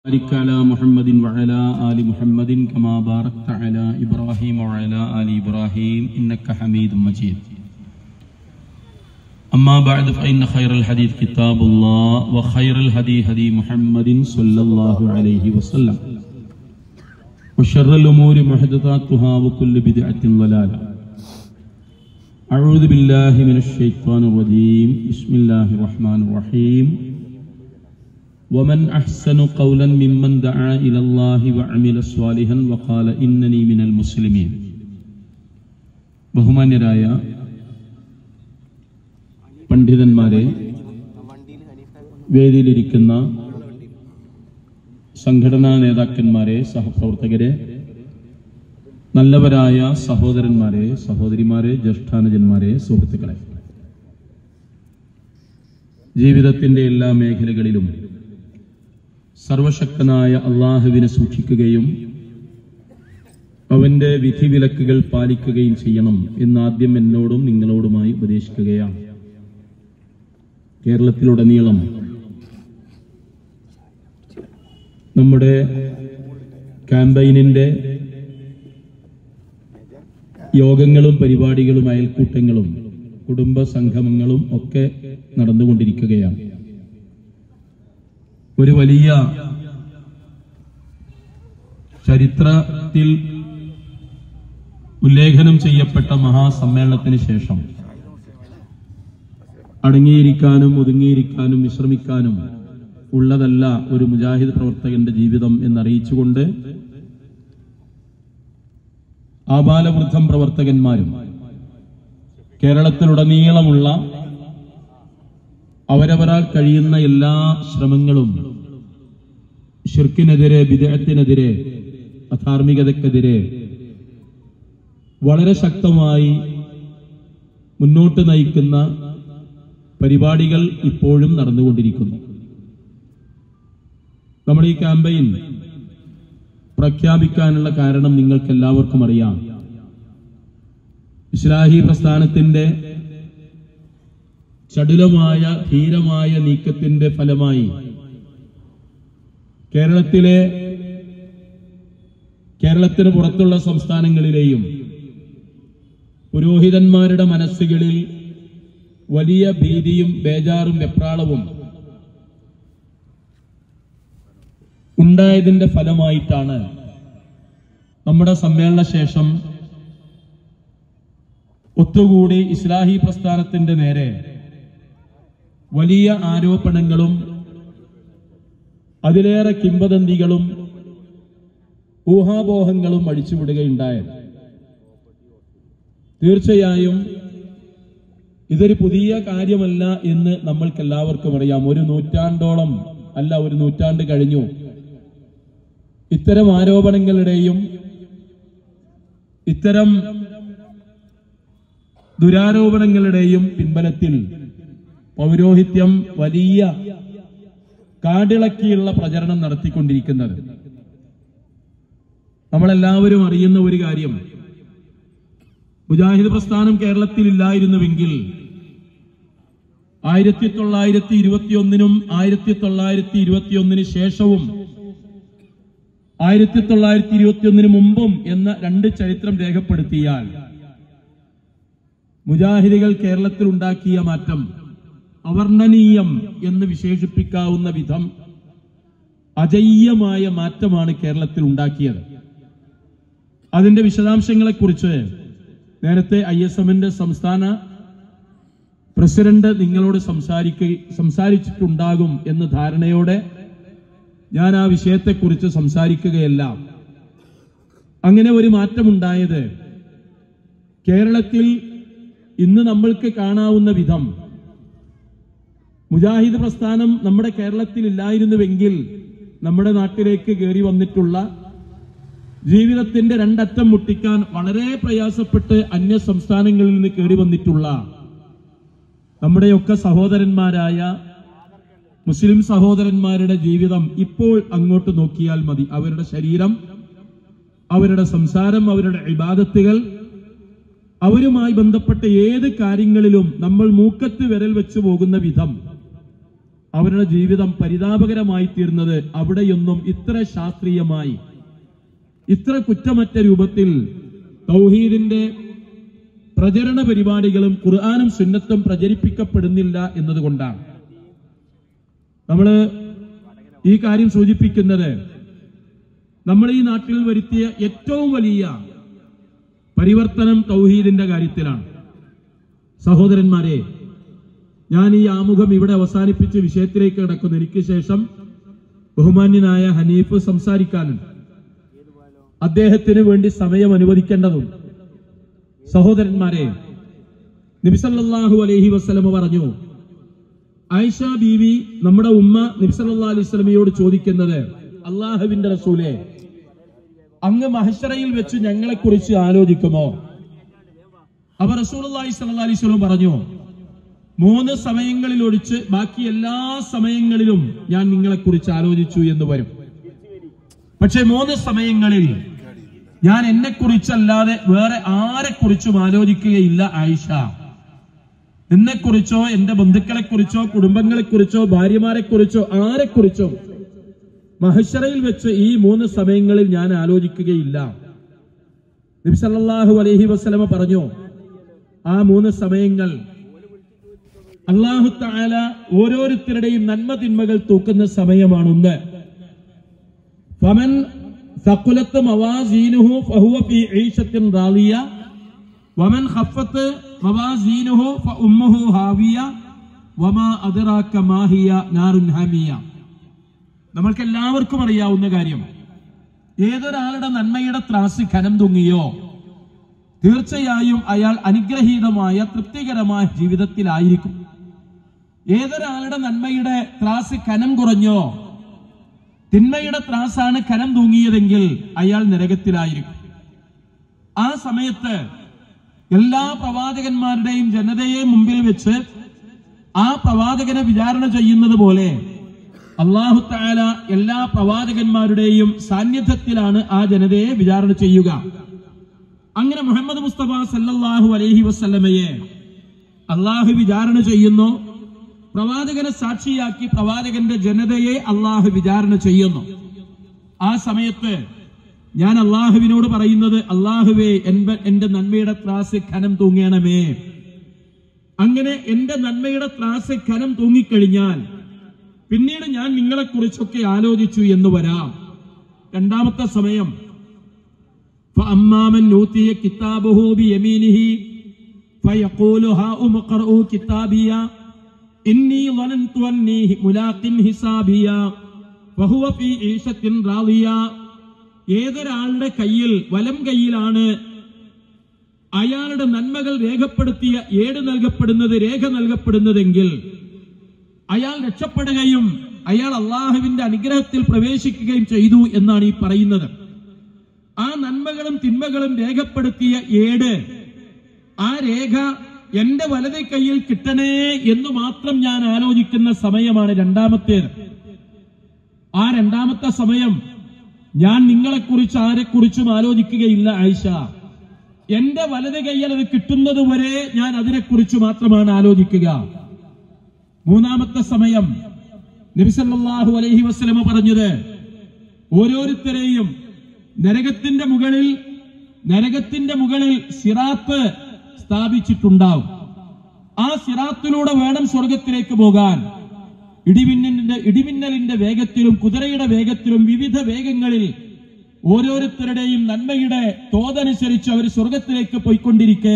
بارك على محمد وعلى آل محمد كما باركت على إبراهيم وعلى آل إبراهيم إنك حميد مجيد أما بعد فإن خير الحديث كتاب الله وخير الهدي هدي محمد صلى الله عليه وسلم وشر الأمور محدثاتها وكل بدعة ضلالة أعوذ بالله من الشيطان الرجيم بسم الله الرحمن الرحيم ومن أحسن قولا ممن دعا إلى الله وعمل صالحا وقال إنني من المسلمين ബഹുമാന്യരായ പണ്ഡിതന്മാരെ വേദിയിലിരിക്കുന്ന സംഘടനാ നേതാക്കന്മാരെ സഹപ്രവർത്തകരെ നല്ലവരായ സഹോദരന്മാരെ സഹോദരിമാരെ ജ്യേഷ്ഠാനുജന്മാരെ സുഹൃത്തുക്കളെ ജീവിതത്തിന്റെ എല്ലാ മേഖലകളിലും സർവശക്തനായ അള്ളാഹുവിനെ സൂക്ഷിക്കുകയും അവന്റെ വിധിവിലക്കുകൾ പാലിക്കുകയും ചെയ്യണം എന്ന് ആദ്യം എന്നോടും നിങ്ങളോടുമായി ഉപദേശിക്കുകയാണ് കേരളത്തിലുടനീളം നമ്മുടെ ക്യാമ്പയിനിന്റെ യോഗങ്ങളും പരിപാടികളും അയൽക്കൂട്ടങ്ങളും കുടുംബ സംഗമങ്ങളും ഒക്കെ നടന്നുകൊണ്ടിരിക്കുകയാണ് ഒരു വലിയ ചരിത്രത്തിൽ ഉല്ലേഖനം ചെയ്യപ്പെട്ട മഹാസമ്മേളനത്തിന് ശേഷം അടങ്ങിയിരിക്കാനും ഒതുങ്ങിയിരിക്കാനും വിശ്രമിക്കാനും ഉള്ളതല്ല ഒരു മുജാഹിദ് പ്രവർത്തകന്റെ ജീവിതം എന്നറിയിച്ചുകൊണ്ട് ആബാലവൃദ്ധം പ്രവർത്തകന്മാരും കേരളത്തിലുടനീളമുള്ള അവരവരാൽ കഴിയുന്ന എല്ലാ ശ്രമങ്ങളും ഷിർക്കിനെതിരെ വിദേഹത്തിനെതിരെ അധാർമികതക്കെതിരെ വളരെ ശക്തമായി മുന്നോട്ട് നയിക്കുന്ന പരിപാടികൾ ഇപ്പോഴും നടന്നുകൊണ്ടിരിക്കുന്നു നമ്മുടെ ഈ ക്യാമ്പയിൻ പ്രഖ്യാപിക്കാനുള്ള കാരണം നിങ്ങൾക്ക് എല്ലാവർക്കും അറിയാം ഇസ്ലാഹി പ്രസ്ഥാനത്തിന്റെ ചടുലമായ ധീരമായ നീക്കത്തിന്റെ ഫലമായി കേരളത്തിലെ കേരളത്തിന് പുറത്തുള്ള സംസ്ഥാനങ്ങളിലെയും പുരോഹിതന്മാരുടെ മനസ്സുകളിൽ വലിയ ഭീതിയും ബേജാറും വെപ്രാളവും ഉണ്ടായതിന്റെ ഫലമായിട്ടാണ് നമ്മുടെ സമ്മേളന ശേഷം ഒത്തുകൂടി ഇസ്ലാഹി പ്രസ്ഥാനത്തിന്റെ നേരെ വലിയ ആരോപണങ്ങളും അതിലേറെ കിംവദന്തികളും ഊഹാപോഹങ്ങളും അടിച്ചുവിടുകയുണ്ടായത് തീർച്ചയായും ഇതൊരു പുതിയ കാര്യമല്ല എന്ന് നമ്മൾക്ക് എല്ലാവർക്കും അറിയാം ഒരു നൂറ്റാണ്ടോളം അല്ല ഒരു നൂറ്റാണ്ട് കഴിഞ്ഞു ഇത്തരം ആരോപണങ്ങളുടെയും ഇത്തരം ദുരാരോപണങ്ങളുടെയും പിൻബലത്തിൽ പൗരോഹിത്യം വലിയ കാടിളക്കിയുള്ള പ്രചരണം നടത്തിക്കൊണ്ടിരിക്കുന്നത് നമ്മളെല്ലാവരും അറിയുന്ന ഒരു കാര്യം മുജാഹിദ് പ്രസ്ഥാനം കേരളത്തിൽ ഇല്ലായിരുന്നുവെങ്കിൽ ആയിരത്തി തൊള്ളായിരത്തി ഇരുപത്തിയൊന്നിനും ആയിരത്തി തൊള്ളായിരത്തി ഇരുപത്തിയൊന്നിന് ശേഷവും ആയിരത്തി തൊള്ളായിരത്തി ഇരുപത്തിയൊന്നിന് മുമ്പും എന്ന രണ്ട് ചരിത്രം രേഖപ്പെടുത്തിയാൽ മുജാഹിദികൾ കേരളത്തിൽ ഉണ്ടാക്കിയ മാറ്റം അവർണ്ണനീയം എന്ന് വിശേഷിപ്പിക്കാവുന്ന വിധം അജയ്യമായ മാറ്റമാണ് കേരളത്തിൽ ഉണ്ടാക്കിയത് അതിന്റെ വിശദാംശങ്ങളെക്കുറിച്ച് നേരത്തെ ഐ എസ് എമ്മിന്റെ സംസ്ഥാന പ്രസിഡന്റ് നിങ്ങളോട് സംസാരിക്ക സംസാരിച്ചിട്ടുണ്ടാകും എന്ന ധാരണയോടെ ഞാൻ ആ വിഷയത്തെക്കുറിച്ച് സംസാരിക്കുകയല്ല അങ്ങനെ ഒരു മാറ്റമുണ്ടായത് കേരളത്തിൽ ഇന്ന് നമ്മൾക്ക് കാണാവുന്ന വിധം മുജാഹിദ് പ്രസ്ഥാനം നമ്മുടെ കേരളത്തിൽ ഇല്ലായിരുന്നുവെങ്കിൽ നമ്മുടെ നാട്ടിലേക്ക് കയറി വന്നിട്ടുള്ള ജീവിതത്തിന്റെ രണ്ടറ്റം മുട്ടിക്കാൻ വളരെ പ്രയാസപ്പെട്ട് അന്യ സംസ്ഥാനങ്ങളിൽ നിന്ന് കയറി വന്നിട്ടുള്ള നമ്മുടെയൊക്കെ സഹോദരന്മാരായ മുസ്ലിം സഹോദരന്മാരുടെ ജീവിതം ഇപ്പോൾ അങ്ങോട്ട് നോക്കിയാൽ മതി അവരുടെ ശരീരം അവരുടെ സംസാരം അവരുടെ ഇബാദത്തുകൾ അവരുമായി ബന്ധപ്പെട്ട ഏത് കാര്യങ്ങളിലും നമ്മൾ മൂക്കത്ത് വിരൽ വെച്ച് പോകുന്ന വിധം അവരുടെ ജീവിതം പരിതാപകരമായി തീർന്നത് അവിടെയൊന്നും ഇത്ര ശാസ്ത്രീയമായി ഇത്ര കുറ്റമറ്റ രൂപത്തിൽ തൗഹീദിന്റെ പ്രചരണ പരിപാടികളും ഖുർആാനും സുന്നത്തും പ്രചരിപ്പിക്കപ്പെടുന്നില്ല എന്നതുകൊണ്ടാണ് നമ്മൾ ഈ കാര്യം സൂചിപ്പിക്കുന്നത് നമ്മൾ ഈ നാട്ടിൽ വരുത്തിയ ഏറ്റവും വലിയ പരിവർത്തനം തൗഹീദിന്റെ കാര്യത്തിലാണ് സഹോദരന്മാരെ ഞാൻ ഈ ആമുഖം ഇവിടെ അവസാനിപ്പിച്ച് വിഷയത്തിലേക്ക് കിടക്കുന്നു എനിക്ക് ശേഷം ബഹുമാന്യനായ ഹനീഫ് സംസാരിക്കാനുണ്ട് അദ്ദേഹത്തിന് വേണ്ടി സമയം അനുവദിക്കേണ്ടതുണ്ട് സഹോദരന്മാരെ നബിസല്ലാഹു അലൈഹി വസ്ലമ പറഞ്ഞു ആയിഷ ബീവി നമ്മുടെ ഉമ്മ നബിസല്ലാ അലൈഹി സ്വലമയോട് ചോദിക്കുന്നത് അള്ളാഹുവിന്റെ റസൂലെ അങ്ങ് മഹഷറയിൽ വെച്ച് ഞങ്ങളെ കുറിച്ച് ആലോചിക്കുമോ അപ്പൊ റസൂൽ അലൈഹി സ്വല്ലാ അലൈഹി സ്വലം പറഞ്ഞു മൂന്ന് സമയങ്ങളിൽ ഒഴിച്ച് ബാക്കി എല്ലാ സമയങ്ങളിലും ഞാൻ നിങ്ങളെ കുറിച്ച് ആലോചിച്ചു എന്ന് വരും പക്ഷെ മൂന്ന് സമയങ്ങളിൽ ഞാൻ എന്നെ കുറിച്ചല്ലാതെ വേറെ ആരെ കുറിച്ചും ആലോചിക്കുകയില്ല ആയിഷ എന്നെ കുറിച്ചോ എന്റെ ബന്ധുക്കളെ കുറിച്ചോ കുടുംബങ്ങളെ കുറിച്ചോ ഭാര്യമാരെ കുറിച്ചോ ആരെ കുറിച്ചോ മഹഷറയിൽ വെച്ച് ഈ മൂന്ന് സമയങ്ങളിൽ ഞാൻ ആലോചിക്കുകയില്ല നബിസല്ലാഹു അലൈഹി വസ്ലമ പറഞ്ഞു ആ മൂന്ന് സമയങ്ങൾ അള്ളാഹു താല ഓരോരുത്തരുടെയും നന്മ തിന്മകൾ തൂക്കുന്ന സമയമാണ് ഒന്ന് ഫമൻ സക്കുലത്ത് മവാസീനുഹു ഫഹുവ ഫീ ഈശത്തിൻ റാളിയ വമൻ ഖഫത്ത് മവാസീനുഹു ഫഉമ്മുഹു ഹാവിയ വമാ അദ്റാക മാഹിയ നാറുൻ ഹമിയ നമ്മൾക്ക് എല്ലാവർക്കും അറിയാവുന്ന കാര്യം ഏതൊരാളുടെ നന്മയുടെ ത്രാസ് ഖനം തൂങ്ങിയോ തീർച്ചയായും അയാൾ അനുഗ്രഹീതമായ തൃപ്തികരമായ ജീവിതത്തിലായിരിക്കും ഏതൊരാളുടെ നന്മയുടെ ത്രാസ് കനം കുറഞ്ഞോ തിന്മയുടെ ത്രാസാണ് കനം തൂങ്ങിയതെങ്കിൽ അയാൾ നരകത്തിലായിരിക്കും ആ സമയത്ത് എല്ലാ പ്രവാചകന്മാരുടെയും ജനതയെ മുമ്പിൽ വെച്ച് ആ പ്രവാചകനെ വിചാരണ ചെയ്യുന്നത് പോലെ അള്ളാഹു താല എല്ലാ പ്രവാചകന്മാരുടെയും സാന്നിധ്യത്തിലാണ് ആ ജനതയെ വിചാരണ ചെയ്യുക അങ്ങനെ മുഹമ്മദ് മുസ്തഫ സല്ലല്ലാഹു അലൈഹി വസല്ലമയെ അള്ളാഹു വിചാരണ ചെയ്യുന്നു പ്രവാചകനെ സാക്ഷിയാക്കി പ്രവാചകന്റെ ജനതയെ അള്ളാഹു വിചാരണ ചെയ്യുന്നു ആ സമയത്ത് ഞാൻ അള്ളാഹുവിനോട് പറയുന്നത് അള്ളാഹുവേ എന്റെ എന്റെ നന്മയുടെ ത്രാസ് ഖനം തൂങ്ങണമേ അങ്ങനെ എന്റെ നന്മയുടെ ത്രാസ് ഖനം തൂങ്ങിക്കഴിഞ്ഞാൽ പിന്നീട് ഞാൻ നിങ്ങളെ കുറിച്ചൊക്കെ ആലോചിച്ചു എന്ന് വരാം രണ്ടാമത്തെ സമയം فأما من أوتي كتابه بيمينه فيقول هاؤم اقرءوا كتابيا إني ظننت أني ملاق حسابيا فهو في عيشة راضية ഏതൊരാളുടെ കയ്യിൽ വലം കയ്യിലാണ് അയാളുടെ നന്മകൾ രേഖപ്പെടുത്തിയ ഏട് നൽകപ്പെടുന്നത് രേഖ നൽകപ്പെടുന്നതെങ്കിൽ അയാൾ രക്ഷപ്പെടുകയും അയാൾ അള്ളാഹുവിന്റെ അനുഗ്രഹത്തിൽ പ്രവേശിക്കുകയും ചെയ്തു എന്നാണ് ഈ പറയുന്നത് ആ നന്മകളും തിന്മകളും രേഖപ്പെടുത്തിയ ഏട് ആ രേഖ എന്റെ വലത് കയ്യിൽ കിട്ടണേ എന്ന് മാത്രം ഞാൻ ആലോചിക്കുന്ന സമയമാണ് രണ്ടാമത്തേത് ആ രണ്ടാമത്തെ സമയം ഞാൻ നിങ്ങളെക്കുറിച്ച് ആരെക്കുറിച്ചും ആലോചിക്കുകയില്ല ആയിഷ എന്റെ വലത് കയ്യിൽ അത് കിട്ടുന്നത് വരെ ഞാൻ അതിനെക്കുറിച്ച് മാത്രമാണ് ആലോചിക്കുക മൂന്നാമത്തെ സമയം നബിസല്ലാഹു അലൈഹി വസ്ലമ പറഞ്ഞത് ഓരോരുത്തരെയും നരകത്തിന്റെ മുകളിൽ നരകത്തിന്റെ മുകളിൽ സിറാത്ത് സ്ഥാപിച്ചിട്ടുണ്ടാവും ആ സിറാത്തിലൂടെ വേണം സ്വർഗത്തിലേക്ക് പോകാൻ ഇടിമിന്നലിന്റെ ഇടിമിന്നലിന്റെ വേഗത്തിലും കുതിരയുടെ വേഗത്തിലും വിവിധ വേഗങ്ങളിൽ ഓരോരുത്തരുടെയും നന്മയുടെ തോതനുസരിച്ച് അവർ സ്വർഗത്തിലേക്ക് പോയിക്കൊണ്ടിരിക്കെ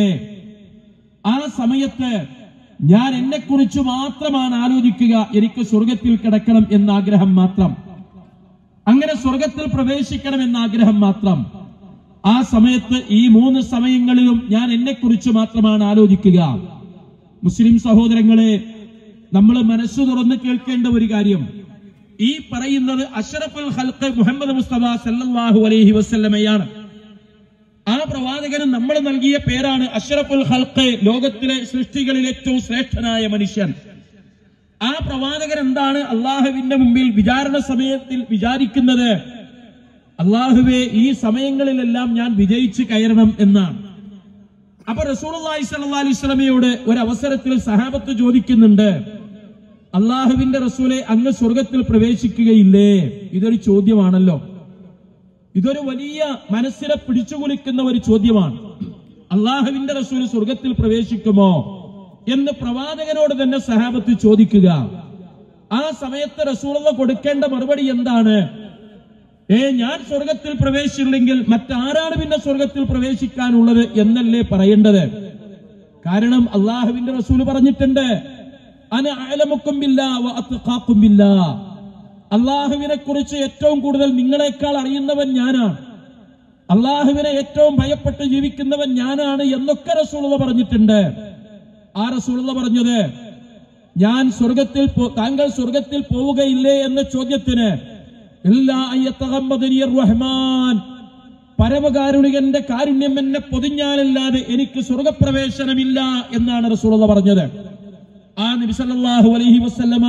ആ സമയത്ത് ഞാൻ എന്നെക്കുറിച്ച് മാത്രമാണ് ആലോചിക്കുക എനിക്ക് സ്വർഗത്തിൽ കിടക്കണം എന്ന ആഗ്രഹം മാത്രം അങ്ങനെ സ്വർഗത്തിൽ പ്രവേശിക്കണം എന്ന ആഗ്രഹം മാത്രം ആ സമയത്ത് ഈ മൂന്ന് സമയങ്ങളിലും ഞാൻ എന്നെക്കുറിച്ച് മാത്രമാണ് ആലോചിക്കുക മുസ്ലിം സഹോദരങ്ങളെ നമ്മൾ മനസ്സു തുറന്ന് കേൾക്കേണ്ട ഒരു കാര്യം ഈ പറയുന്നത് അഷറഫുൽ ഹൽക്ക് മുഹമ്മദ് മുസ്തഫ സല്ലല്ലാഹു അലൈഹി വസല്ലമയാണ് ആ പ്രവാചകന് നമ്മൾ നൽകിയ പേരാണ് അഷറഫുൽ ഹൽക്ക് ലോകത്തിലെ സൃഷ്ടികളിൽ ഏറ്റവും ശ്രേഷ്ഠനായ മനുഷ്യൻ ആ പ്രവാചകൻ എന്താണ് അള്ളാഹുവിന്റെ മുമ്പിൽ വിചാരണ സമയത്തിൽ വിചാരിക്കുന്നത് അള്ളാഹുവെ ഈ സമയങ്ങളിലെല്ലാം ഞാൻ വിജയിച്ചു കയറണം എന്നാണ് അപ്പൊ റസൂലി സല്ലി സ്വലമയോട് ഒരു അവസരത്തിൽ സഹാബത്ത് ചോദിക്കുന്നുണ്ട് അള്ളാഹുവിന്റെ റസൂലെ അങ്ങ് സ്വർഗത്തിൽ പ്രവേശിക്കുകയില്ലേ ഇതൊരു ചോദ്യമാണല്ലോ ഇതൊരു വലിയ മനസ്സിനെ പിടിച്ചുകുലിക്കുന്ന ഒരു ചോദ്യമാണ് അള്ളാഹുവിന്റെ റസൂൽ സ്വർഗത്തിൽ പ്രവേശിക്കുമോ എന്ന് പ്രവാചകനോട് തന്നെ സഹാബത്ത് ചോദിക്കുക ആ സമയത്ത് റസൂള കൊടുക്കേണ്ട മറുപടി എന്താണ് ഏ ഞാൻ സ്വർഗത്തിൽ പ്രവേശിച്ചില്ലെങ്കിൽ മറ്റാരാണ് പിന്നെ സ്വർഗത്തിൽ പ്രവേശിക്കാനുള്ളത് എന്നല്ലേ പറയേണ്ടത് കാരണം അള്ളാഹുവിന്റെ റസൂല് പറഞ്ഞിട്ടുണ്ട് അന അലമുക്കുമ്പില്ല അത്തുക്കാക്കുമ്പില്ല അള്ളാഹുവിനെ കുറിച്ച് ഏറ്റവും കൂടുതൽ നിങ്ങളെക്കാൾ അറിയുന്നവൻ ഞാനാണ് അള്ളാഹുവിനെ ഏറ്റവും ഭയപ്പെട്ട് ജീവിക്കുന്നവൻ ഞാനാണ് എന്നൊക്കെ റസൂള പറഞ്ഞിട്ടുണ്ട് ആ റസൂള പറഞ്ഞത് ഞാൻ സ്വർഗത്തിൽ പോ- താങ്കൾ സ്വർഗത്തിൽ പോവുകയില്ലേ എന്ന ചോദ്യത്തിന് ഇല്ലാ അയ്യത്തഹമ്മദ് റഹ്മാൻ പരമകാരുണികന്റെ കാരുണ്യം എന്നെ പൊതിഞ്ഞാലല്ലാതെ എനിക്ക് സ്വർഗപ്രവേശനമില്ല എന്നാണ് റസൂള പറഞ്ഞത് ആ നബിസല്ലാഹു അലൈഹി വസല്ലമ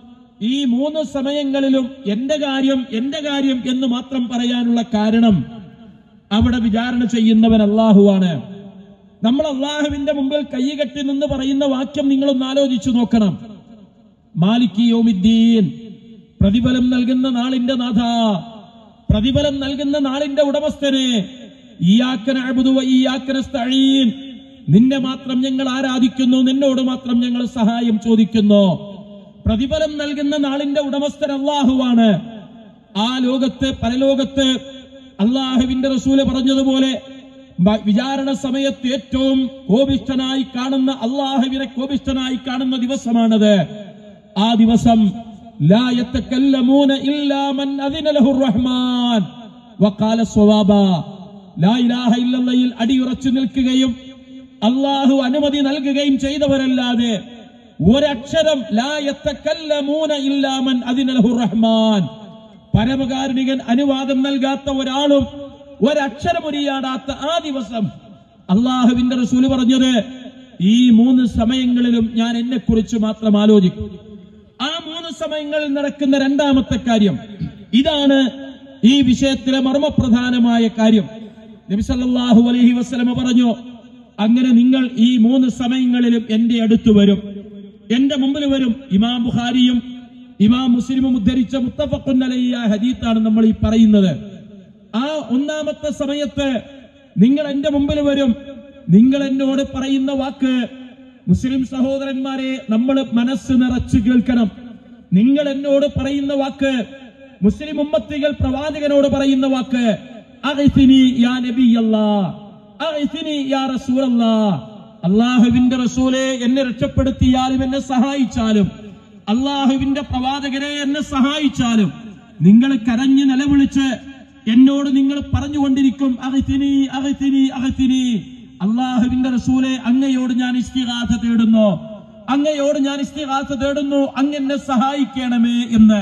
ഈ മൂന്ന് സമയങ്ങളിലും എന്റെ കാര്യം എന്റെ കാര്യം എന്ന് മാത്രം പറയാനുള്ള കാരണം അവിടെ വിചാരണ ചെയ്യുന്നവൻ അള്ളാഹുവാണ് നമ്മൾ അള്ളാഹുവിന്റെ മുമ്പിൽ കൈകെട്ടി നിന്ന് പറയുന്ന വാക്യം നിങ്ങളൊന്ന് ആലോചിച്ചു നോക്കണം മാലിക്കി യോമിദ്ദീൻ പ്രതിഫലം നൽകുന്ന നാളിന്റെ നാഥ പ്രതിഫലം നൽകുന്ന നാളിന്റെ ഉടമസ്ഥനെ ഈയാക്കന അബുദുവ ഈയാക്കന സ്തഴീൻ നിന്നെ മാത്രം ഞങ്ങൾ ആരാധിക്കുന്നു നിന്നോട് മാത്രം ഞങ്ങൾ സഹായം ചോദിക്കുന്നു പ്രതിഫലം നൽകുന്ന നാളിന്റെ ഉടമസ്ഥൻ അള്ളാഹുവാണ് ആ ലോകത്ത് പരലോകത്ത് അള്ളാഹുവിന്റെ റസൂല് പറഞ്ഞതുപോലെ ബ- വിചാരണ സമയത്ത് ഏറ്റവും കോപിഷ്ഠനായി കാണുന്ന അള്ളാഹുവിനെ കോപിഷ്ഠനായി കാണുന്ന ദിവസമാണത് ആ ദിവസം ലാ യത്തക്കല്ലമൂന ഇല്ലാ മൻ അദിന ലഹു റഹ്മാൻ വഖാല സ്വവാബ ലാ ഇലാഹ ഇല്ലല്ലയിൽ അടിയുറച്ചു നിൽക്കുകയും അള്ളാഹു അനുമതി നൽകുകയും ചെയ്തവരല്ലാതെ ഒരക്ഷരം ലാ യത്തക്കല്ലമൂന ഇല്ലാ മൻ അദിന ലഹു റഹ്മാൻ പരമകാരുണികൻ അനുവാദം നൽകാത്ത ഒരാളും ഒരക്ഷരം ഉരിയാടാത്ത ആ ദിവസം അള്ളാഹുവിന്റെ റസൂല് പറഞ്ഞത് ഈ മൂന്ന് സമയങ്ങളിലും ഞാൻ എന്നെ കുറിച്ച് മാത്രം ആലോചിക്കും ആ മൂന്ന് സമയങ്ങളിൽ നടക്കുന്ന രണ്ടാമത്തെ കാര്യം ഇതാണ് ഈ വിഷയത്തിലെ മർമ്മപ്രധാനമായ കാര്യം നബിസല്ലാഹു അലൈഹി വസ്ലമ പറഞ്ഞു അങ്ങനെ നിങ്ങൾ ഈ മൂന്ന് സമയങ്ങളിലും എന്റെ അടുത്ത് വരും എന്റെ മുമ്പിൽ വരും ഇമാം ബുഖാരിയും ഇമാം മുസ്ലിമും ഉദ്ധരിച്ച മുത്തഫഖുൻ അലൈഹി ഹദീത്താണ് നമ്മൾ ഈ പറയുന്നത് ആ ഒന്നാമത്തെ സമയത്ത് നിങ്ങൾ എന്റെ മുമ്പിൽ വരും നിങ്ങൾ എന്നോട് പറയുന്ന വാക്ക് മുസ്ലിം സഹോദരന്മാരെ നമ്മൾ മനസ്സ് നിറച്ചു കേൾക്കണം നിങ്ങൾ എന്നോട് പറയുന്ന വാക്ക് മുസ്ലിം ഉമ്മത്തികൾ പ്രവാചകനോട് പറയുന്ന വാക്ക് അഗ്സിനി യാ നബിയല്ലാ അഗ്സിനി യാ റസൂലല്ലാ അള്ളാഹുവിന്റെ റസൂലെ എന്നെ രക്ഷപ്പെടുത്തിയാലും എന്നെ സഹായിച്ചാലും അള്ളാഹുവിന്റെ പ്രവാചകരെ എന്നെ സഹായിച്ചാലും നിങ്ങൾ കരഞ്ഞ് നിലവിളിച്ച് എന്നോട് നിങ്ങൾ പറഞ്ഞുകൊണ്ടിരിക്കും അകത്തിനി അകത്തിനി അകത്തിനി അള്ളാഹുവിന്റെ റസൂലെ അങ്ങയോട് ഞാൻ ഇസ്തിഹാസ തേടുന്നു അങ്ങയോട് ഞാൻ ഇസ്തിഹാസ തേടുന്നു അങ്ങെന്നെ സഹായിക്കണമേ എന്ന്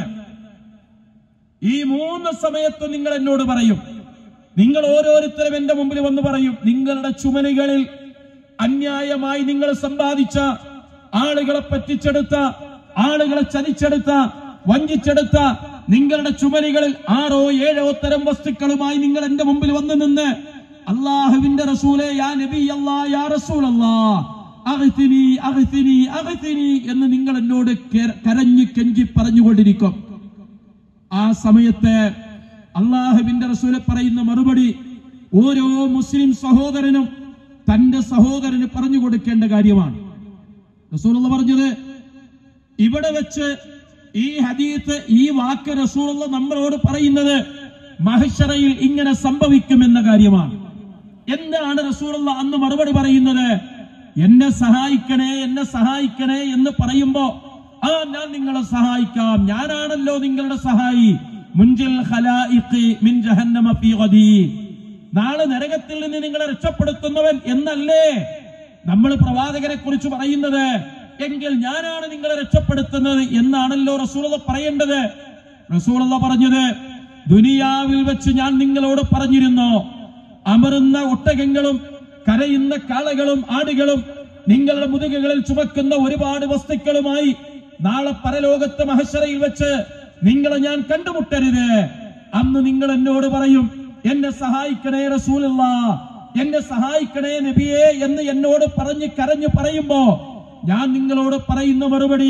ഈ മൂന്ന് സമയത്ത് നിങ്ങൾ എന്നോട് പറയും നിങ്ങൾ ഓരോരുത്തരും എന്റെ മുമ്പിൽ വന്ന് പറയും നിങ്ങളുടെ ചുമലുകളിൽ അന്യായമായി നിങ്ങൾ സമ്പാദിച്ച ആളുകളെ പറ്റിച്ചെടുത്ത ആളുകളെ ചതിച്ചെടുത്ത വഞ്ചിച്ചെടുത്ത നിങ്ങളുടെ ചുമലുകളിൽ ആറോ ഏഴോ തരം വസ്തുക്കളുമായി നിങ്ങൾ എന്റെ മുമ്പിൽ വന്നു നിന്ന് അള്ളാഹുവിന്റെ റസൂലെ യാ നബി അല്ലാ യാ റസൂൽ അല്ലാ അഗ്തിനി അഗ്തിനി അഗ്തിനി എന്ന് നിങ്ങൾ എന്നോട് കര- കരഞ്ഞ് കെഞ്ചി പറഞ്ഞുകൊണ്ടിരിക്കും ആ സമയത്ത് അള്ളാഹുവിന്റെ റസൂല് പറയുന്ന മറുപടി ഓരോ മുസ്ലിം സഹോദരനും തന്റെ സഹോദരന് പറഞ്ഞു കൊടുക്കേണ്ട കാര്യമാണ് റസൂലുള്ള പറഞ്ഞത് ഇവിടെ വെച്ച് ഈ ഹദീത്ത് ഈ വാക്ക് റസൂലുള്ള നമ്മളോട് പറയുന്നത് മഹഷറയിൽ ഇങ്ങനെ സംഭവിക്കുമെന്ന കാര്യമാണ് എന്താണ് റസൂലുള്ള അന്ന് മറുപടി പറയുന്നത് എന്നെ സഹായിക്കണേ എന്നെ സഹായിക്കണേ എന്ന് പറയുമ്പോ ആ ഞാൻ നിങ്ങളെ സഹായിക്കാം ഞാനാണല്ലോ നിങ്ങളുടെ സഹായി മുൻജിൽ ഖലായിഖി മിൻ ജഹന്നമ ഫീ ഗദീ നാളെ നരകത്തിൽ നിന്ന് നിങ്ങളെ രക്ഷപ്പെടുത്തുന്നവൻ എന്നല്ലേ നമ്മൾ പ്രവാചകനെ കുറിച്ച് പറയുന്നത് എങ്കിൽ ഞാനാണ് നിങ്ങളെ രക്ഷപ്പെടുത്തുന്നത് എന്നാണല്ലോ റസൂള പറയേണ്ടത് റസൂള പറഞ്ഞത് ദുനിയാവിൽ വെച്ച് ഞാൻ നിങ്ങളോട് പറഞ്ഞിരുന്നു അമരുന്ന ഒട്ടകങ്ങളും കരയുന്ന കാളകളും ആടുകളും നിങ്ങളുടെ മുതുകുകളിൽ ചുമക്കുന്ന ഒരുപാട് വസ്തുക്കളുമായി നാളെ പരലോകത്ത് മഹശരയിൽ വെച്ച് നിങ്ങളെ ഞാൻ കണ്ടുമുട്ടരുത് അന്ന് നിങ്ങൾ എന്നോട് പറയും എന്നെ സഹായിക്കണേ റസൂലുള്ള എന്നെ സഹായിക്കണേ നബിയെ എന്ന് എന്നോട് പറഞ്ഞ് കരഞ്ഞു പറയുമ്പോ ഞാൻ നിങ്ങളോട് പറയുന്ന മറുപടി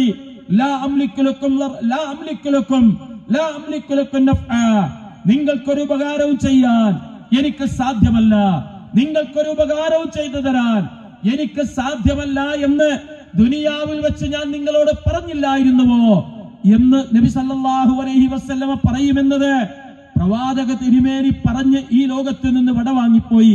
ലാ അംലിക്കു ലക്കും ലർ- ലാ അംലിക്കു ലക്കും ലാ അംലിക്കു ലക്കും നഫ്ആ. നിങ്ങൾക്കൊരു ഉപകാരവും ചെയ്യാൻ എനിക്ക് സാധ്യമല്ല നിങ്ങൾക്കൊരു ഉപകാരവും ചെയ്തു തരാൻ എനിക്ക് സാധ്യമല്ല എന്ന് ദുനിയാവിൽ വെച്ച് ഞാൻ നിങ്ങളോട് പറഞ്ഞില്ലായിരുന്നുവോ എന്ന് നബി സല്ലല്ലാഹു അലൈഹി വസല്ലമ പറയുമെന്നത് പ്രവാചക തിരുമേനി പറഞ്ഞ് ഈ ലോകത്ത് നിന്ന് വടവാങ്ങിപ്പോയി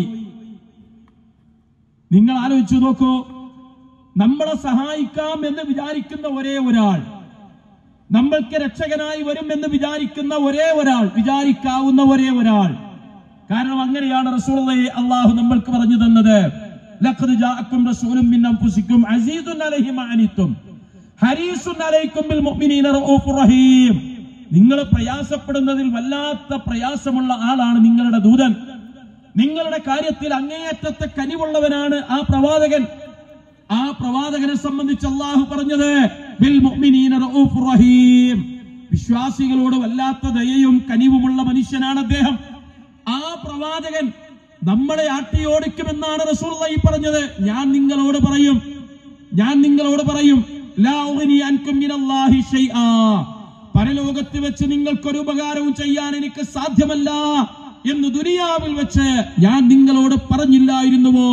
നിങ്ങൾ ആലോചിച്ചു നോക്കൂ നമ്മളെ സഹായിക്കാം എന്ന് വിചാരിക്കുന്ന ഒരേ ഒരാൾ നമ്മൾക്ക് രക്ഷകനായി വരും എന്ന് വിചാരിക്കുന്ന ഒരേ ഒരാൾ വിചാരിക്കാവുന്ന ഒരേ ഒരാൾ കാരണം അങ്ങനെയാണ് റസൂലുള്ളാഹി അള്ളാഹു നമ്മൾക്ക് പറഞ്ഞു തന്നത് ലഖദ് ജാഅക്കും റസൂലും മിൻ അൻഫുസിക്കും അസീസുൻ അലൈഹി മാ അനിത്തും ഹരീസുൻ അലൈക്കും ബിൽ മുഅ്മിനീന റഊഫുർ റഹീം നിങ്ങൾ പ്രയാസപ്പെടുന്നതിൽ വല്ലാത്ത പ്രയാസമുള്ള ആളാണ് നിങ്ങളുടെ ദൂതൻ നിങ്ങളുടെ കാര്യത്തിൽ അങ്ങേയറ്റത്തെ കനിവുള്ളവനാണ് ആ പ്രവാചകൻ ആ പ്രവാചകനെ സംബന്ധിച്ച് അള്ളാഹു പറഞ്ഞത് ബിൽ മുഅ്മിനീന റഊഫുർ റഹീം വിശ്വാസികളോട് വല്ലാത്ത ദയയും കനിവുമുള്ള മനുഷ്യനാണ് അദ്ദേഹം ആ പ്രവാചകൻ നമ്മളെ ആട്ടിയോടിക്കുമെന്നാണ് റസൂലുള്ളാഹി പറഞ്ഞത് ഞാൻ നിങ്ങളോട് പറയും ഞാൻ നിങ്ങളോട് പറയും ലാ ഉഗ്നി അൻകും മിനല്ലാഹി ഷൈആ പരലോകത്ത് വെച്ച് നിങ്ങൾക്കൊരു ഉപകാരവും ചെയ്യാൻ എനിക്ക് സാധ്യമല്ല എന്ന് ദുനിയാവിൽ വെച്ച് ഞാൻ നിങ്ങളോട് പറഞ്ഞില്ലായിരുന്നുവോ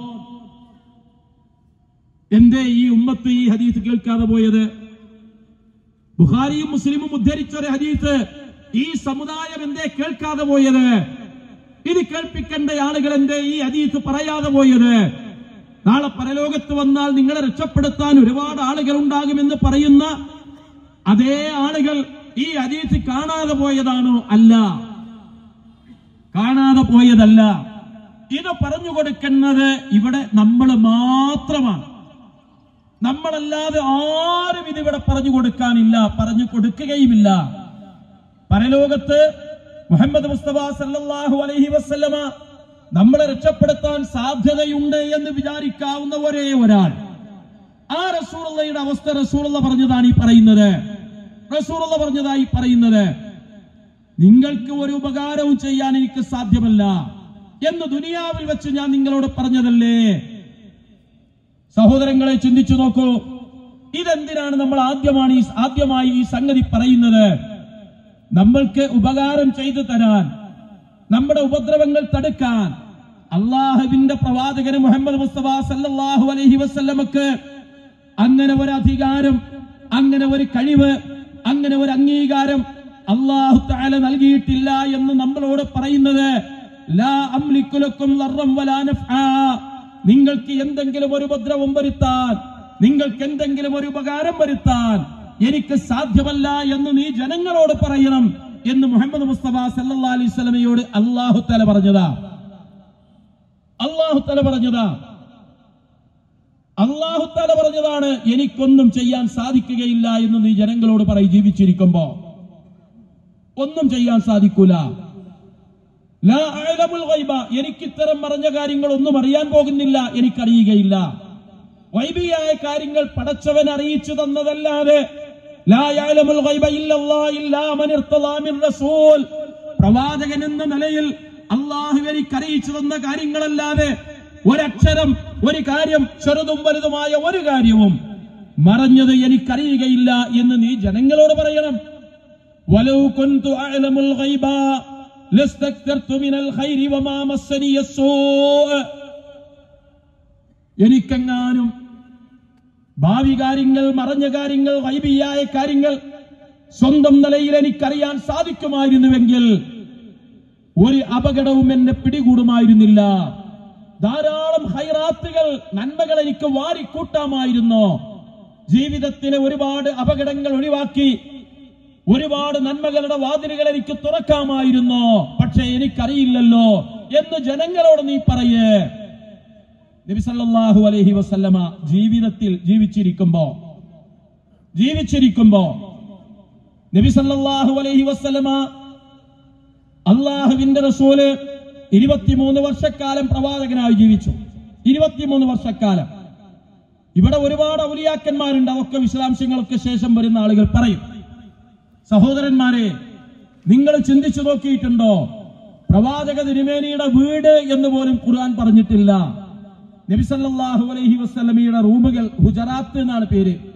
എന്തേ ഈ ഉമ്മത്ത് ഈ ഹദീസ് കേൾക്കാതെ പോയത് ബുഖാരിയും മുസ്ലിമും ഉദ്ധരിച്ച ഒരു ഹദീസ് ഈ സമുദായം എന്തേ കേൾക്കാതെ പോയത് ഇത് കേൾപ്പിക്കേണ്ട ആളുകൾ എന്തേ ഈ ഹദീസ് പറയാതെ പോയത് നാളെ പരലോകത്ത് വന്നാൽ നിങ്ങളെ രക്ഷപ്പെടുത്താൻ ഒരുപാട് ആളുകൾ ഉണ്ടാകുമെന്ന് പറയുന്ന അതേ ആളുകൾ ഈ ഹദീസ് കാണാതെ പോയതാണോ അല്ല കാണാതെ പോയതല്ല ഇത് പറഞ്ഞു കൊടുക്കുന്നത് ഇവിടെ നമ്മൾ മാത്രമാണ് നമ്മളല്ലാതെ ആരും ഇതിവിടെ പറഞ്ഞു കൊടുക്കാനില്ല പറഞ്ഞു കൊടുക്കുകയുമില്ല പരലോകത്ത് മുഹമ്മദ് മുസ്തഫ സല്ലല്ലാഹു അലൈഹി വസല്ലമ നമ്മളെ രക്ഷപ്പെടുത്താൻ സാധ്യതയുണ്ട് എന്ന് വിചാരിക്കാവുന്ന ഒരേ ഒരാൾ ആ റസൂലുള്ളയുടെ അവസ്ഥ റസൂലുള്ള പറഞ്ഞതാണ് ഈ പറയുന്നത് റസൂലുള്ള പറഞ്ഞതായി പറയുന്നത് നിങ്ങൾക്ക് ഒരു ഉപകാരവും ചെയ്യാൻ എനിക്ക് സാധ്യമല്ല എന്ന് ദുനിയാവിൽ വെച്ച് ഞാൻ നിങ്ങളോട് പറഞ്ഞതല്ലേ സഹോദരങ്ങളെ ചിന്തിച്ചു നോക്കൂ ഇതെന്തിനാണ് നമ്മൾ ആദ്യമാണ് ഈ ആദ്യമായി ഈ സംഗതി പറയുന്നത് നമ്മൾക്ക് ഉപകാരം ചെയ്തു തരാൻ നമ്മുടെ ഉപദ്രവങ്ങൾ തടുക്കാൻ അള്ളാഹുവിന്റെ പ്രവാചകന് മുഹമ്മദ് മുസ്തഫ സല്ലല്ലാഹു അലൈഹി വസല്ലമക്ക് അങ്ങനെ ഒരു അധികാരം അങ്ങനെ ഒരു കഴിവ് അങ്ങനെ ഒരു അംഗീകാരം അള്ളാഹു താല നൽകിയിട്ടില്ല എന്ന് നമ്മളോട് പറയുന്നത് ലാ അംലിക്കുലക്കും ലർറം വലാ നഫ്ആ. നിങ്ങൾക്ക് എന്തെങ്കിലും ഒരു ഉപദ്രവം വരുത്താൻ നിങ്ങൾക്ക് എന്തെങ്കിലും ഒരു ഉപകാരം വരുത്താൻ എനിക്ക് സാധ്യമല്ല എന്ന് നീ ജനങ്ങളോട് പറയണം എന്ന് മുഹമ്മദ് മുസ്തഫ സല്ലല്ലാഹു അലൈഹി സ്വലമയോട് അള്ളാഹു തല പറഞ്ഞതാ അള്ളാഹു തല പറഞ്ഞതാ അള്ളാഹു തല പറഞ്ഞതാണ് എനിക്കൊന്നും ചെയ്യാൻ സാധിക്കുകയില്ല എന്ന് നീ ജനങ്ങളോട് പറയും ജീവിച്ചിരിക്കുമ്പോ ഒന്നും ചെയ്യാൻ സാധിക്കൂല ലാ അഅലമുൽ ഗൈബ എനിക്ക് ഇത്തരം മറഞ്ഞ കാര്യങ്ങൾ ഒന്നും അറിയാൻ പോകുന്നില്ല എനിക്കറിയുകയില്ല വൈബിയായ കാര്യങ്ങൾ പടച്ചവൻ അറിയിച്ചു തന്നതല്ലാതെ ലാ യഅലമുൽ ഗൈബ ഇല്ലല്ലാഹ് ഇല്ലാ മൻ ഇർത്തദാ മിൻ റസൂൽ പ്രവാചകൻ എന്ന നിലയിൽ അള്ളാഹു എനിക്ക് അറിയിച്ചു തന്ന കാര്യങ്ങളല്ലാതെ ഒരക്ഷരം ഒരു കാര്യം ചെറുതും വലുതുമായ ഒരു കാര്യവും മറഞ്ഞത് എനിക്കറിയുകയില്ല എന്ന് നീ ജനങ്ങളോട് പറയണം ولو كنت أعلم الغيب لاستكثرت من الخير وما مسني السوء എനിക്കെങ്ങാനും ഭാവി കാര്യങ്ങൾ മറഞ്ഞ കാര്യങ്ങൾ വൈബിയായ കാര്യങ്ങൾ സ്വന്തം നിലയിൽ എനിക്കറിയാൻ സാധിക്കുമായിരുന്നുവെങ്കിൽ ഒരു അപകടവും എന്നെ പിടികൂടുമായിരുന്നില്ല ധാരാളം ഹൈറാത്തുകൾ നന്മകൾ എനിക്ക് വാരിക്കൂട്ടാമായിരുന്നു ജീവിതത്തിലെ ഒരുപാട് അപകടങ്ങൾ ഒഴിവാക്കി ഒരുപാട് നന്മകളുടെ വാതിലുകൾ എനിക്ക് തുറക്കാമായിരുന്നു പക്ഷെ എനിക്കറിയില്ലല്ലോ എന്ന് ജനങ്ങളോട് നീ പറയേ നബി സല്ലല്ലാഹു അലൈഹി വസല്ലമ ജീവിതത്തിൽ ജീവിച്ചിരിക്കുമ്പോ ജീവിച്ചിരിക്കുമ്പോ നബി സല്ലല്ലാഹു അലൈഹി വസല്ലമ അള്ളാഹുവിന്റെ റസൂല് ഇരുപത്തിമൂന്ന് വർഷക്കാലം പ്രവാചകനായി ജീവിച്ചു ഇരുപത്തിമൂന്ന് വർഷക്കാലം ഇവിടെ ഒരുപാട് ഔലിയാക്കന്മാരുണ്ട് അതൊക്കെ വിശദാംശങ്ങളൊക്കെ ശേഷം വരുന്ന ആളുകൾ പറയും സഹോദരന്മാരെ നിങ്ങൾ ചിന്തിച്ചു നോക്കിയിട്ടുണ്ടോ പ്രവാചക തിരുമേനിയുടെ വീട് എന്ന് പോലും ഖുർആൻ പറഞ്ഞിട്ടില്ല നബി സല്ലല്ലാഹു അലൈഹി വസല്ലമയുടെ റൂമുകൾ ഹുജറാത്ത് എന്നാണ് പേര്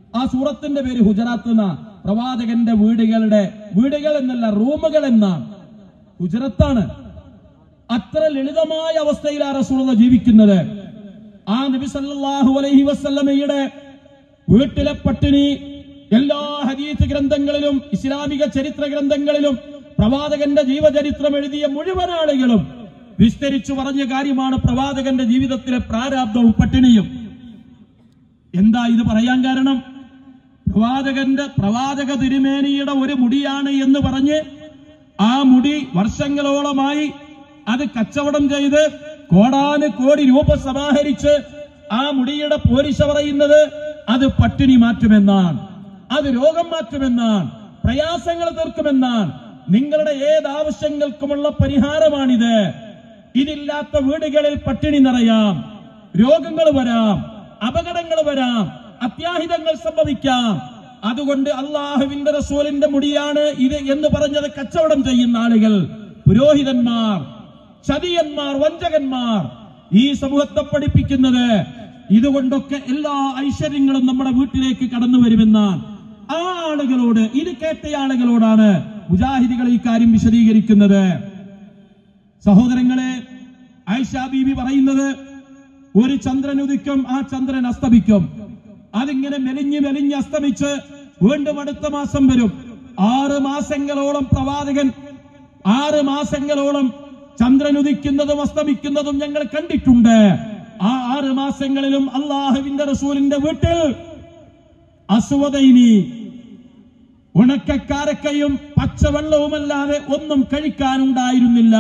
ആ സൂറത്തിന്റെ പേര് ഹുജറാത്ത് എന്ന പ്രവാചകന്റെ വീടുകളുടെ വീടുകൾ എന്നല്ല റൂമുകൾ എന്നാണ് ഹുജറത്താണ് അത്ര ലളിതമായ അവസ്ഥയിലാണ് റസൂലുള്ള ജീവിക്കുന്നത് ആ നബി സല്ലല്ലാഹു അലൈഹി വസല്ലമയുടെ വീട്ടിലെ പട്ടിണി എല്ലാ ഹദീസ് ഗ്രന്ഥങ്ങളിലും ഇസ്ലാമിക ചരിത്ര ഗ്രന്ഥങ്ങളിലും പ്രവാചകന്റെ ജീവചരിത്രം എഴുതിയ മുഴുവൻ ആളുകളും വിസ്തരിച്ചു പറഞ്ഞ കാര്യമാണ് പ്രവാചകന്റെ ജീവിതത്തിലെ പ്രാരാബ്ദവും പട്ടിണിയും എന്താ ഇത് പറയാൻ കാരണം പ്രവാചകന്റെ പ്രവാചക തിരുമേനിയുടെ ഒരു മുടിയാണ് എന്ന് പറഞ്ഞ് ആ മുടി വർഷങ്ങളോളമായി അത് കച്ചവടം ചെയ്ത് കോടാന് കോടി രൂപ സമാഹരിച്ച് ആ മുടിയുടെ പോരിശ പറയുന്നത് അത് പട്ടിണി മാറ്റുമെന്നാണ് അത് രോഗം മാറ്റുമെന്നാണ് പ്രയാസങ്ങൾ തീർക്കുമെന്നാണ് നിങ്ങളുടെ ഏത് ആവശ്യങ്ങൾക്കുമുള്ള പരിഹാരമാണിത് ഇതില്ലാത്ത വീടുകളിൽ പട്ടിണി നിറയാം രോഗങ്ങൾ വരാം അപകടങ്ങൾ വരാം അത്യാഹിതങ്ങൾ സംഭവിക്കാം അതുകൊണ്ട് അള്ളാഹുവിന്റെ റസൂലിന്റെ മുടിയാണ് ഇത് എന്ന് പറഞ്ഞത് കച്ചവടം ചെയ്യുന്ന ആളുകൾ പുരോഹിതന്മാർ ചതിയന്മാർ വഞ്ചകന്മാർ ഈ സമൂഹത്തെ പഠിപ്പിക്കുന്നത് ഇതുകൊണ്ടൊക്കെ എല്ലാ ഐശ്വര്യങ്ങളും നമ്മുടെ വീട്ടിലേക്ക് കടന്നു വരുമെന്നാണ് ആ ആളുകളോട് ഇത് കേട്ട ആളുകളോടാണ് മുജാഹിദികൾ ഈ കാര്യം വിശദീകരിക്കുന്നത് സഹോദരങ്ങളെ ആയിഷ ബീബി പറയുന്നത് ഒരു ചന്ദ്രൻ ഉദിക്കും ആ ചന്ദ്രൻ അസ്തമിക്കും അതിങ്ങനെ മെലിഞ്ഞ് മെലിഞ്ഞ് അസ്തമിച്ച് വീണ്ടും അടുത്ത മാസം വരും ആറ് മാസങ്ങളോളം പ്രവാചകൻ ആറ് മാസങ്ങളോളം ചന്ദ്രൻ ഉദിക്കുന്നതും അസ്തമിക്കുന്നതും ഞങ്ങൾ കണ്ടിട്ടുണ്ട് ആ ആറ് മാസങ്ങളിലും അള്ളാഹുവിന്റെ റസൂലിന്റെ വീട്ടിൽ അസുവതൈനി ഉണക്കക്കാരക്കയും പച്ചവെള്ളവുമല്ലാതെ ഒന്നും കഴിക്കാനുണ്ടായിരുന്നില്ല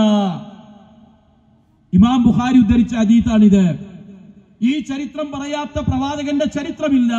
ഇമാം ബുഖാരി ഉദ്ധരിച്ച അതീതാണിത് ഈ ചരിത്രം പറയാത്ത പ്രവാചകന്റെ ചരിത്രമില്ല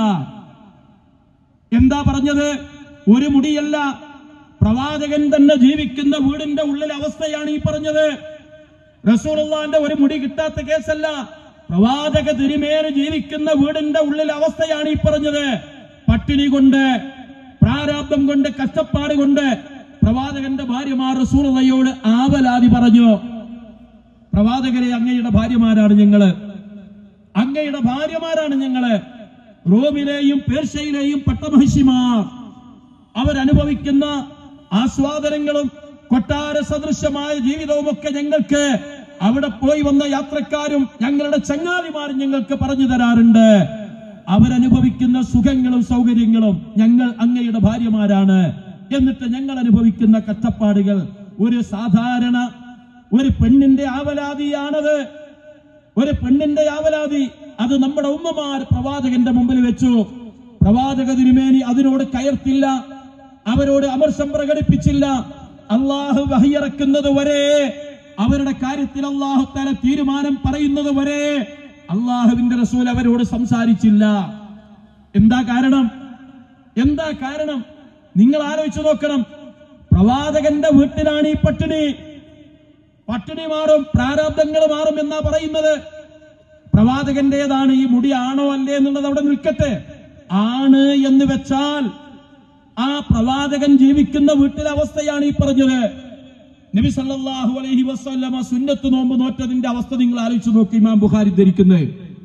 എന്താ പറഞ്ഞത് ഒരു മുടിയല്ല പ്രവാചകൻ തന്നെ ജീവിക്കുന്ന വീടിന്റെ ഉള്ളിലെ അവസ്ഥയാണ് ഈ പറഞ്ഞത് റസൂലുള്ളാന്റെ ഒരു മുടി കിട്ടാത്ത കേസല്ല പ്രവാചക തിരുമേന് ജീവിക്കുന്ന വീടിന്റെ ഉള്ളിലെ അവസ്ഥയാണ് ഈ പറഞ്ഞത് പട്ടിണി കൊണ്ട് പ്രാരാബ്ദം കൊണ്ട് കഷ്ടപ്പാട് കൊണ്ട് പ്രവാചകന്റെ ഭാര്യമാർ റസൂലുള്ളയോട് ആവലാതി പറഞ്ഞു പ്രവാചകരെ അങ്ങയുടെ ഭാര്യമാരാണ് ഞങ്ങള് അങ്ങയുടെ ഭാര്യമാരാണ് ഞങ്ങള് റോമിലെയും പേർഷ്യയിലെയും പട്ടമഹിഷിമാർ അവരനുഭവിക്കുന്ന ആസ്വാദനങ്ങളും കൊട്ടാര സദൃശമായ ജീവിതവും ഒക്കെ ഞങ്ങൾക്ക് അവിടെ പോയി വന്ന യാത്രക്കാരും ഞങ്ങളുടെ ചങ്ങാതിമാരും ഞങ്ങൾക്ക് പറഞ്ഞു തരാറുണ്ട് അവരനുഭവിക്കുന്ന സുഖങ്ങളും സൗകര്യങ്ങളും ഞങ്ങൾ അങ്ങയുടെ ഭാര്യമാരാണ് എന്നിട്ട് ഞങ്ങൾ അനുഭവിക്കുന്ന കഷ്ടപ്പാടുകൾ ഒരു സാധാരണ ഒരു പെണ്ണിന്റെ ആവലാതിയാണത് ഒരു പെണ്ണിന്റെ ആവലാതി അത് നമ്മുടെ ഉമ്മമാർ പ്രവാചകന്റെ മുമ്പിൽ വെച്ചു പ്രവാചക തിരുമേനി അതിനോട് കയർത്തില്ല അവരോട് അമർഷം പ്രകടിപ്പിച്ചില്ല അള്ളാഹു വഹിയിറക്കുന്നത് വരെ അവരുടെ കാര്യത്തിൽ അള്ളാഹു തല തീരുമാനം പറയുന്നത് വരെ അള്ളാഹുവിന്റെ റസൂൽ അവരോട് സംസാരിച്ചില്ല എന്താ കാരണം എന്താ കാരണം നിങ്ങൾ ആലോചിച്ചു നോക്കണം പ്രവാചകന്റെ വീട്ടിലാണ് ഈ പട്ടിണി പട്ടിണി മാറും പ്രാരാബ്ദങ്ങൾ മാറും എന്നാ പറയുന്നത് പ്രവാചകന്റേതാണ് ഈ മുടി ആണോ അല്ലേ എന്നുള്ളത് അവിടെ നിൽക്കട്ടെ ആണ് എന്ന് വെച്ചാൽ ആ പ്രവാചകൻ ജീവിക്കുന്ന വീട്ടിലെ അവസ്ഥയാണ് ഈ പറഞ്ഞത് നബി സല്ലല്ലാഹു അലൈഹി വസല്ലമ സുന്നത്ത് നോമ്പ് നോറ്റതിന്റെ അവസ്ഥ നിങ്ങൾ ആലോചിച്ച് നോക്കി ഇമാം ബുഖാരി ധരിക്കുന്നത്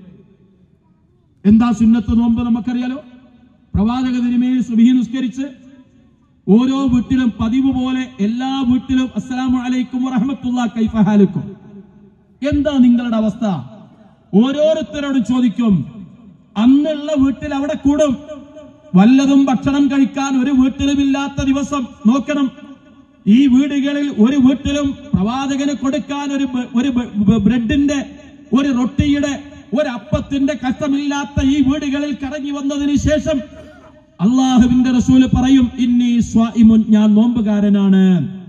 എന്താ സുന്നത്ത് നോമ്പ് നമുക്കറിയാലോ പ്രവാചക തിരുമേനി സുബഹി നിസ്കരിച്ച് ഓരോ വീട്ടിലും പതിവ് പോലെ എല്ലാ വീട്ടിലും അസ്സലാമു അലൈക്കും വറഹമത്തുള്ള കൈഫഹാലുക്കും എന്താ നിങ്ങളുടെ അവസ്ഥ ഓരോരുത്തരോടും ചോദിക്കും അന്നുള്ള വീട്ടിൽ അവിടെ കൂടും വല്ലതും ഭക്ഷണം കഴിക്കാൻ ഒരു വീട്ടിലും ഇല്ലാത്ത ദിവസം നോക്കണം ഈ വീടുകളിൽ ഒരു വീട്ടിലും പ്രവാചകന് കൊടുക്കാൻ ഒരു ബ- ഒരു ബ- ബ- ബ്രെഡിന്റെ ഒരു റൊട്ടിയുടെ ഒരു അപ്പത്തിന്റെ കഷ്ടമില്ലാത്ത ഈ വീടുകളിൽ കറങ്ങി വന്നതിന് ശേഷം അള്ളാഹുവിന്റെ റസൂല് പറയും ഇന്നി സ്വാഇമുൻ ഞാൻ നോമ്പുകാരനാണ്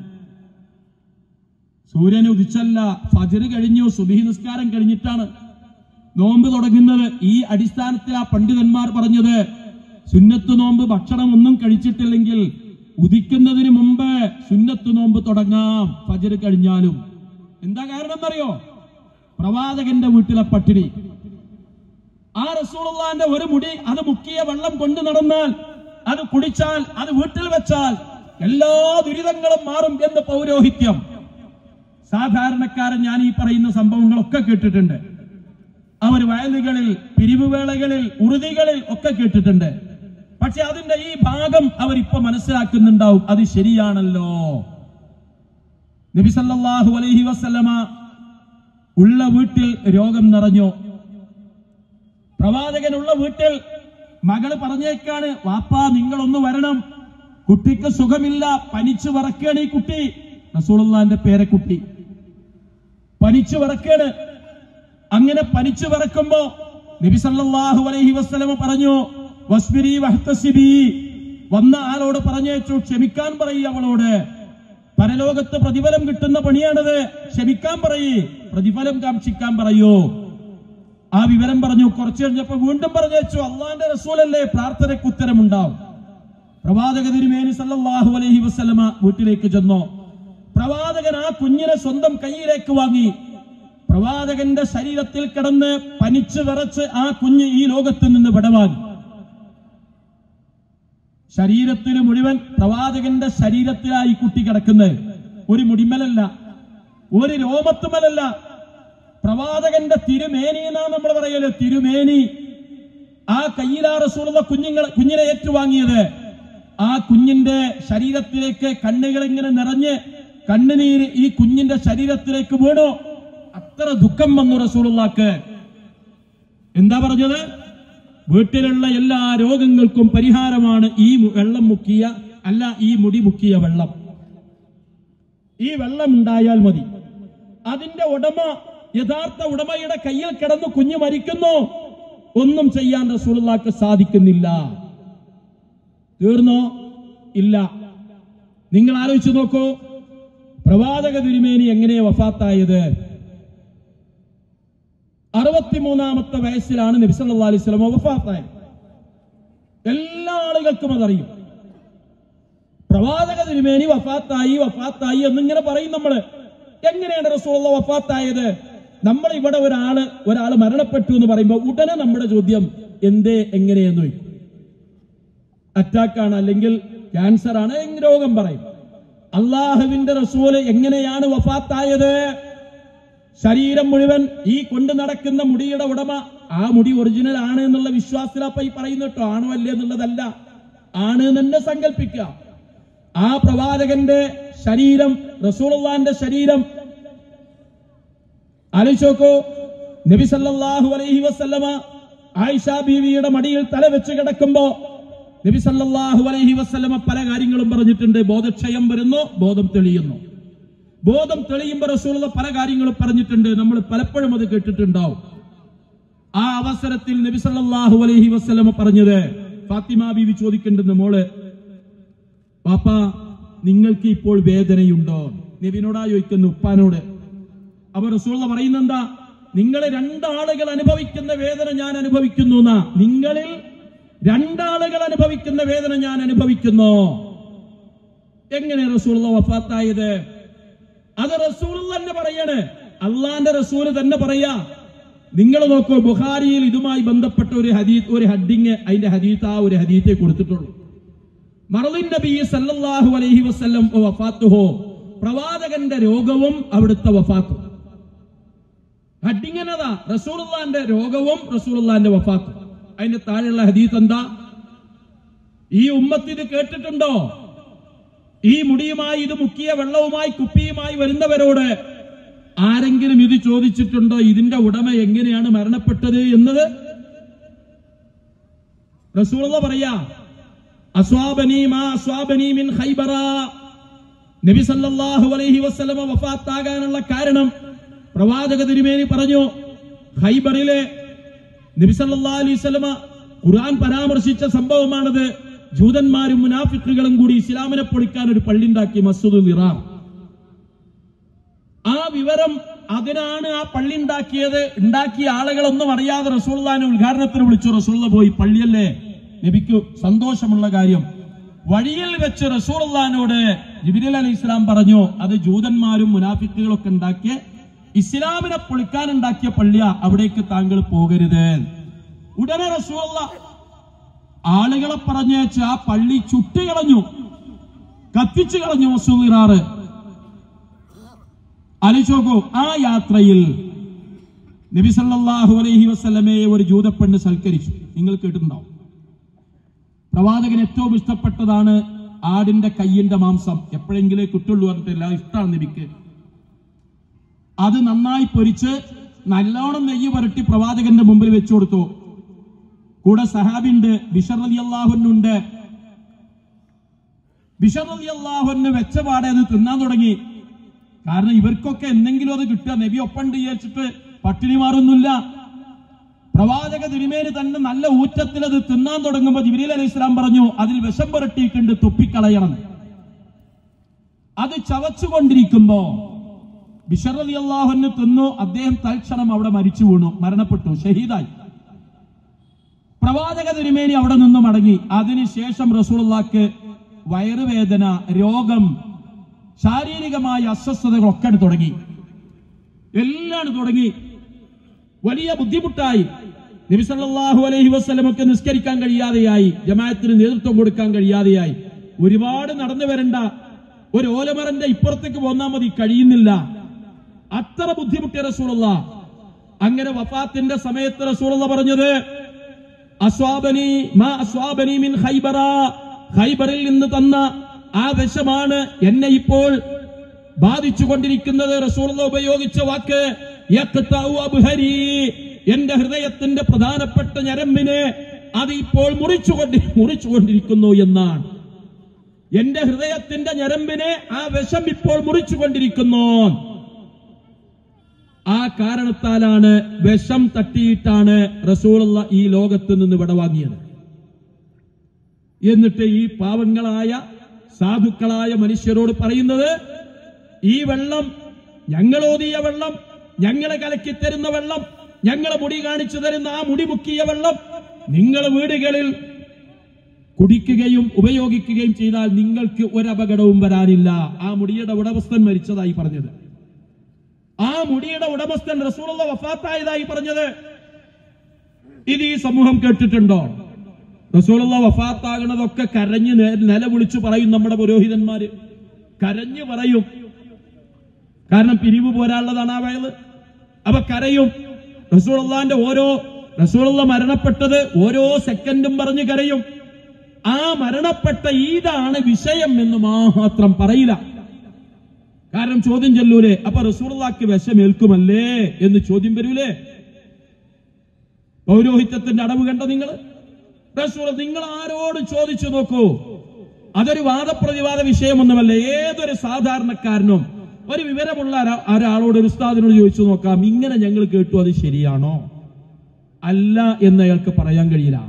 സൂര്യൻ ഉദിച്ചല്ല ഫജർ കഴിഞ്ഞു സുബഹി നിസ്കാരം കഴിഞ്ഞിട്ടാണ് നോമ്പ് തുടങ്ങുന്നത് ഈ അടിസ്ഥാനത്തിൽ ആ പണ്ഡിതന്മാർ പറഞ്ഞത് സുന്നത്ത് നോമ്പ് ഭക്ഷണം ഒന്നും കഴിച്ചിട്ടില്ലെങ്കിൽ ഉദിക്കുന്നതിന് മുമ്പ് സുന്നത്ത് നോമ്പ് തുടങ്ങാം ഫജർ കഴിഞ്ഞാലും എന്താ കാരണം എന്നറിയോ പ്രവാചകന്റെ വീട്ടിലെ പട്ടിണി ആ റസൂലുള്ളാന്റെ ഒരു മുടി അത് മുക്കിയ വെള്ളം കൊണ്ടു നടന്നാൽ അത് കുടിച്ചാൽ അത് വീട്ടിൽ വെച്ചാൽ എല്ലാ ദുരിതങ്ങളും മാറും എന്ന് പൗരോഹിത്യം സാധാരണക്കാരൻ ഞാൻ ഈ പറയുന്ന സംഭവങ്ങളൊക്കെ കേട്ടിട്ടുണ്ട് അവർ വയലുകളിൽ പിരിവുവേളകളിൽ ഉറുതികളിൽ ഒക്കെ കേട്ടിട്ടുണ്ട് പക്ഷെ അതിന്റെ ഈ ഭാഗം അവരിപ്പോ മനസ്സിലാക്കുന്നുണ്ടാവും അത് ശരിയാണല്ലോ നബി സല്ലല്ലാഹു അലൈഹി വസല്ലമ ഉള്ള വീട്ടിൽ രോഗം നിറഞ്ഞു പ്രവാചകനുള്ള വീട്ടിൽ മകള് പറഞ്ഞേക്കാണ് വാപ്പാ നിങ്ങളൊന്ന് വരണം കുട്ടിക്ക് സുഖമില്ല പനിച്ചു വറക്കാണ് ഈ കുട്ടി റസൂലുള്ളാന്റെ പേരക്കുട്ടി പനിച്ചു വറക്കാണ് അങ്ങനെ പനിച്ചു വറക്കുമ്പോ നബി സല്ലല്ലാഹു അലൈഹി വസല്ലമ പറഞ്ഞു വസ്ബിരി വഹ്തസിബി വന്ന ആളോട് പറഞ്ഞേച്ചു ക്ഷമിക്കാൻ പറയൂ അവളോട് പരലോകത്ത് പ്രതിഫലം കിട്ടുന്ന പണിയാണത് ക്ഷമിക്കാൻ പറയേ പ്രതിഫലം കാക്ഷിക്കാൻ പറയൂ ആ വിവരം പറഞ്ഞു കുറച്ചു കഴിഞ്ഞപ്പോ വീണ്ടും പറഞ്ഞേച്ചു അള്ളാന്റെ റസൂലല്ലേ പ്രാർത്ഥനയ്ക്ക് ഉത്തരമുണ്ടാവും പ്രവാചക തിരുമേനി സല്ലല്ലാഹു അലൈഹി വസല്ലമ വീട്ടിലേക്ക് ചെന്നു പ്രവാചകൻ ആ കുഞ്ഞിനെ സ്വന്തം കയ്യിലേക്ക് വാങ്ങി പ്രവാചകന്റെ ശരീരത്തിൽ കിടന്ന് പനിച്ചു വിറച്ച് ആ കുഞ്ഞ് ഈ ലോകത്ത് നിന്ന് വിടവാങ്ങി ശരീരത്തിൽ മുഴുവൻ പ്രവാചകന്റെ ശരീരത്തിലായി കുട്ടി കിടക്കുന്നത് ഒരു മുടിമലല്ല ഒരു രോമത്തുമലല്ല പ്രവാചകന്റെ തിരുമേനി എന്നാ നമ്മൾ പറയല് തിരുമേനി ആ കയ്യിലാ റസൂലുള്ള കുഞ്ഞുങ്ങൾ കുഞ്ഞിനെ ഏറ്റുവാങ്ങിയത് ആ കുഞ്ഞിന്റെ ശരീരത്തിലേക്ക് കണ്ണുകൾ ഇങ്ങനെ നിറഞ്ഞ് കണ്ണുനീര് ഈ കുഞ്ഞിന്റെ ശരീരത്തിലേക്ക് വീണു അത്ര ദുഃഖം വന്നു റസൂലുള്ളാക്ക് എന്താ പറഞ്ഞത് വീട്ടിലുള്ള എല്ലാ രോഗങ്ങൾക്കും പരിഹാരമാണ് ഈ മു- വെള്ളം മുക്കിയ അല്ല ഈ മുടി മുക്കിയ വെള്ളം ഈ വെള്ളം ഉണ്ടായാൽ മതി അതിന്റെ ഉടമ യഥാർത്ഥ ഉടമയുടെ കയ്യിൽ കിടന്ന് കുഞ്ഞ് മരിക്കുന്നു ഒന്നും ചെയ്യാൻ റസൂലുള്ളാക്ക് സാധിക്കുന്നില്ല തീർന്നോ ഇല്ല നിങ്ങൾ ആലോചിച്ചു നോക്കൂ പ്രവാചക തിരുമേനി എങ്ങനെ വഫാത്തായത് അറുപത്തിമൂന്നാമത്തെ വയസ്സിലാണ് നബി സല്ലല്ലാഹു അലൈഹി വസല്ലം വഫാത്തായത് എല്ലാ ആളുകൾക്കും അതറിയും പ്രവാചക തിരുമേനി വഫാത്തായി വഫാത്തായി എന്നിങ്ങനെ പറയും നമ്മള് എങ്ങനെയാണ് റസൂലുള്ള വഫാത്തായത് നമ്മൾ ഇവിടെ ഒരാള് ഒരാൾ മരണപ്പെട്ടു എന്ന് പറയുമ്പോൾ ഉടനെ നമ്മുടെ ചോദ്യം എന്തേ എങ്ങനെയെന്ന് ചോദിക്കും അറ്റാക്കാണ് അല്ലെങ്കിൽ ക്യാൻസർ ആണ് എങ്ങനെ രോഗം പറയും അള്ളാഹുവിന്റെ റസൂല് എങ്ങനെയാണ് വഫാത്തായത് ശരീരം മുഴുവൻ ഈ കൊണ്ട് നടക്കുന്ന മുടിയുടെ ഉടമ ആ മുടി ഒറിജിനൽ ആണ് എന്നുള്ള വിശ്വാസത്തിലപ്പ ഈ പറയുന്ന കേട്ടോ ആണോ അല്ലേ എന്നുള്ളതല്ല ആണ് എന്ന് തന്നെ സങ്കല്പിക്കുക ആ പ്രവാചകന്റെ ശരീരം റസൂലുള്ളാന്റെ ശരീരം ആലോചിച്ചോക്കോ നബി സല്ലല്ലാഹു അലൈഹി വസല്ലമ ആയിഷ ബീവിയുടെ മടിയിൽ തല വെച്ച് കിടക്കുമ്പോ നബി സല്ലല്ലാഹു അലൈഹി വസല്ലമ പല കാര്യങ്ങളും പറഞ്ഞിട്ടുണ്ട് ബോധക്ഷയം വരുന്നു ബോധം തെളിയുന്നു ബോധം തെളിയുമ്പോൾ റസൂലുള്ള പല കാര്യങ്ങളും പറഞ്ഞിട്ടുണ്ട് നമ്മൾ പലപ്പോഴും അത് കേട്ടിട്ടുണ്ടാവും ആ അവസരത്തിൽ നബി സല്ലല്ലാഹു അലൈഹി വസല്ലമ പറഞ്ഞത് ഫാത്തിമ ബീവി ചോദിക്കേണ്ടെന്ന് മോള് പാപ്പ നിങ്ങൾക്ക് ഇപ്പോൾ വേദനയുണ്ടോ നബിനോടാ ചോദിക്കുന്നു ഉപ്പാനോട് അപ്പൊ റസൂള്ള പറയുന്ന എന്താ നിങ്ങൾ രണ്ടാളുകൾ അനുഭവിക്കുന്ന വേദന ഞാൻ അനുഭവിക്കുന്നു എന്നാ നിങ്ങളിൽ രണ്ടാളുകൾ അനുഭവിക്കുന്ന വേദന ഞാൻ അനുഭവിക്കുന്നു എങ്ങനെ റസൂള്ള വഫാത്തായത് അത് റസൂൾ തന്നെ പറയാണ് അള്ളാന്റെ റസൂല് തന്നെ പറയാ നിങ്ങൾ നോക്കൂ ബുഖാരിയിൽ ഇതുമായി ബന്ധപ്പെട്ട ഒരു ഹദീത്ത് ഒരു ഹഡിങ് അതിന്റെ ഹദീത്ത് ആ ഒരു ഹദീത്തെ കൊടുത്തിട്ടുള്ളൂ മറലിൻ നബി സല്ലല്ലാഹു അലൈഹി വസല്ലം വഫാത്തുഹോ പ്രവാചകന്റെ രോഗവും അവിടുത്തെ വഫാത്തും ഹഡിങ് എന്നതാ റസൂലുള്ളാന്റെ രോഗവും റസൂലുള്ളാന്റെ വഫാത്തും അതിന്റെ താഴെയുള്ള ഹദീത്ത് എന്താ ഈ ഉമ്മത്ത് ഇത് കേട്ടിട്ടുണ്ടോ ഈ മുടിയുമായി ഇത് മുക്കിയ വെള്ളവുമായി കുപ്പിയുമായി വരുന്നവരോട് ആരെങ്കിലും ഇത് ചോദിച്ചിട്ടുണ്ടോ ഇതിന്റെ ഉടമ എങ്ങനെയാണ് മരണപ്പെട്ടത് എന്നത് റസൂലുള്ള പറയാ അസ്വാബനി മാ അസ്വാബനി മിൻ ഖൈബറ നബി സല്ലല്ലാഹു അലൈഹി വസല്ലമ വഫാത്താകാനുള്ള കാരണം പ്രവാചക തിരുമേനി പറഞ്ഞു ഖൈബറിലെ നബി സല്ലല്ലാഹു അലൈഹി വസല്ലമ ഖുർആൻ പരാമർശിച്ച സംഭവമാണത് ജൂതന്മാരും മുനാഫിക്കുകളും കൂടി ഇസ്ലാമിനെ പൊളിക്കാൻ ഒരു പള്ളിണ്ടാക്കി മസ്ജിദുൽ നിറാർ ആ വിവരം അതിനാണ് ആ പള്ളി ഉണ്ടാക്കിയത് ഉണ്ടാക്കിയ ആളുകളൊന്നും അറിയാതെ റസൂള്ളാനെ ഉദ്ഘാടനത്തിന് വിളിച്ചു റസൂള്ള പോയി പള്ളിയല്ലേ നബിക്ക് സന്തോഷമുള്ള കാര്യം വഴിയിൽ വെച്ച് റസൂള്ളാനോട് ജിബിരൽ അലി ഇസ്ലാം പറഞ്ഞു അത് ജൂതന്മാരും മുനാഫിക്കുകളൊക്കെ ഉണ്ടാക്കിയ ഇസ്ലാമിനെ പൊളിക്കാൻ ഉണ്ടാക്കിയ പള്ളിയ അവിടേക്ക് താങ്കൾ പോകരുത് ഉടനെ റസൂള്ള ആളുകളെ പറഞ്ഞേച്ച് ആ പള്ളി ചുട്ടുകളഞ്ഞു കത്തിച്ചു കളഞ്ഞു മസൂദിറാറ് ആലോചിച്ചോക്കൂ ആ യാത്രയിൽ നബി സല്ലല്ലാഹു അലൈഹി വസല്ലമയെ ഒരു ജൂതപ്പെണ്ണ് സൽക്കരിച്ചു നിങ്ങൾ കേട്ടിട്ടുണ്ടാവും പ്രവാചകന് ഏറ്റവും ഇഷ്ടപ്പെട്ടതാണ് ആടിന്റെ കയ്യിന്റെ മാംസം എപ്പോഴെങ്കിലും കിട്ടുള്ളൂ പറഞ്ഞിട്ടില്ല ഇഷ്ടമാണ് നബിക്ക് അത് നന്നായി പൊരിച്ച് നല്ലോണം നെയ്യ് പുരട്ടി പ്രവാചകന്റെ മുമ്പിൽ വെച്ചു കൊടുത്തു കൂടെ സഹാബിണ്ട് ബിഷർ അലി അള്ളാഹുനുണ്ട് ബിഷർ അലി അള്ളാഹുന് വെച്ച പാടെ അത് തിന്നാൻ തുടങ്ങി കാരണം ഇവർക്കൊക്കെ എന്തെങ്കിലും അത് കിട്ടുക നബി ഒപ്പണ്ട് വിചാരിച്ചിട്ട് പട്ടിണി മാറൊന്നുമില്ല പ്രവാചക തിരുമേനി തന്നെ നല്ല ഊറ്റത്തിൽ അത് തിന്നാൻ തുടങ്ങുമ്പോൾ ജിബിലി അലൈഹി ഇസ്ലാം പറഞ്ഞു അതിൽ വിഷം പുരട്ടിയിട്ടുണ്ട് തുപ്പിക്കളയണം അത് ചവച്ചുകൊണ്ടിരിക്കുമ്പോ ബിഷർ അലി അള്ളാഹുന് തിന്നു അദ്ദേഹം തൽക്ഷണം അവിടെ മരിച്ചു വീണു മരണപ്പെട്ടു ഷഹീദായി പ്രവാചക തിരുമേനി അവിടെ നിന്ന് മടങ്ങി അതിനുശേഷം റസൂലുള്ളാക്ക് വയറുവേദന രോഗം ശാരീരികമായ അസ്വസ്ഥതകളൊക്കെ തുടങ്ങി എല്ലാം തുടങ്ങി വലിയ ബുദ്ധിമുട്ടായി നബി സല്ലല്ലാഹു അലൈഹി വസല്ലമക്ക് നിസ്കരിക്കാൻ കഴിയാതെയായി ജമാഅത്തിന് നേതൃത്വം കൊടുക്കാൻ കഴിയാതെയായി ഒരുപാട് നടന്നു വരണ്ട ഒരു ഓലമറന്റെ ഇപ്പുറത്തേക്ക് പോന്നാൽ മതി കഴിയുന്നില്ല അത്ര ബുദ്ധിമുട്ടിയ റസൂലുള്ള അങ്ങനെ വഫാത്തിന്റെ സമയത്ത് റസൂലുള്ള പറഞ്ഞത് അസ്വാബനി മാ അസ്വാബനി മിൻ ഖൈബറ ഖൈബറിൽ നിന്ന് തന്ന ആ വിഷമാണ് എന്നെ ഇപ്പോൾ ബാധിച്ചുകൊണ്ടിരിക്കുന്നത് റസൂലുള്ള ഉപയോഗിച്ച വാക്ക് യഖ്തഉ അബ്ഹരി എന്റെ ഹൃദയത്തിന്റെ പ്രധാനപ്പെട്ട ഞരമ്പിനെ അത് ഇപ്പോൾ മുറിച്ചുകൊണ്ട് മുറിച്ചുകൊണ്ടിരിക്കുന്നു എന്നാണ് എന്റെ ഹൃദയത്തിന്റെ ഞരമ്പിനെ ആ വിഷം ഇപ്പോൾ മുറിച്ചുകൊണ്ടിരിക്കുന്നു ആ കാരണത്താലാണ് വിഷം തട്ടിയിട്ടാണ് റസൂലുള്ള ഈ ലോകത്ത് നിന്ന് വിടവാങ്ങിയത് എന്നിട്ട് ഈ പാവങ്ങളായ സാധുക്കളായ മനുഷ്യരോട് പറയുന്നത് ഈ വെള്ളം ഞങ്ങളോതിയ വെള്ളം ഞങ്ങളെ കലക്കി തരുന്ന വെള്ളം ഞങ്ങളെ മുടി കാണിച്ചു തരുന്ന ആ മുടി മുക്കിയ വെള്ളം നിങ്ങൾ വീടുകളിൽ കുടിക്കുകയും ഉപയോഗിക്കുകയും ചെയ്താൽ നിങ്ങൾക്ക് ഒരപകടവും വരാനില്ല ആ മുടിയുടെ ഉടമസ്ഥൻ മരിച്ചതായി പറഞ്ഞത് ആ മുടിയുടെ ഉടമസ്ഥൻ റസൂലുള്ള വഫാത്തായതായി പറഞ്ഞത് ഇത് ഈ സമൂഹം കേട്ടിട്ടുണ്ടോ റസൂലുള്ള വഫാത്താകണതൊക്കെ കരഞ്ഞ് നേ- നിലവിളിച്ചു പറയും നമ്മുടെ പുരോഹിതന്മാര് കരഞ്ഞു പറയും കാരണം പിരിവ് പോരാനുള്ളതാണ് ആ വയല് അപ്പൊ കരയും റസൂലുള്ളാന്റെ ഓരോ റസൂലുള്ള മരണപ്പെട്ടത് ഓരോ സെക്കൻഡും പറഞ്ഞ് കരയും ആ മരണപ്പെട്ട ഇതാണ് വിഷയം എന്ന് മാത്രം പറയില്ല കാരണം ചോദ്യം ചെല്ലൂലേ അപ്പൊ റസൂറുള്ളാക്ക് വിഷമേൽക്കുമല്ലേ എന്ന് ചോദ്യം വരൂലേ പൗരോഹിത്യത്തിന്റെ അടവ് കണ്ട നിങ്ങൾ റസൂൽ നിങ്ങൾ ആരോട് ചോദിച്ചു നോക്കൂ അതൊരു വാദപ്രതിവാദ വിഷയമൊന്നുമല്ല ഏതൊരു സാധാരണക്കാരനും ഒരു വിവരമുള്ള ഒരാ- ഒരാളോട് ഒരു ഉസ്താദിനോട് ചോദിച്ചു നോക്കാം ഇങ്ങനെ ഞങ്ങൾ കേട്ടു അത് ശരിയാണോ അല്ല എന്ന് അയാൾക്ക് പറയാൻ കഴിയില്ല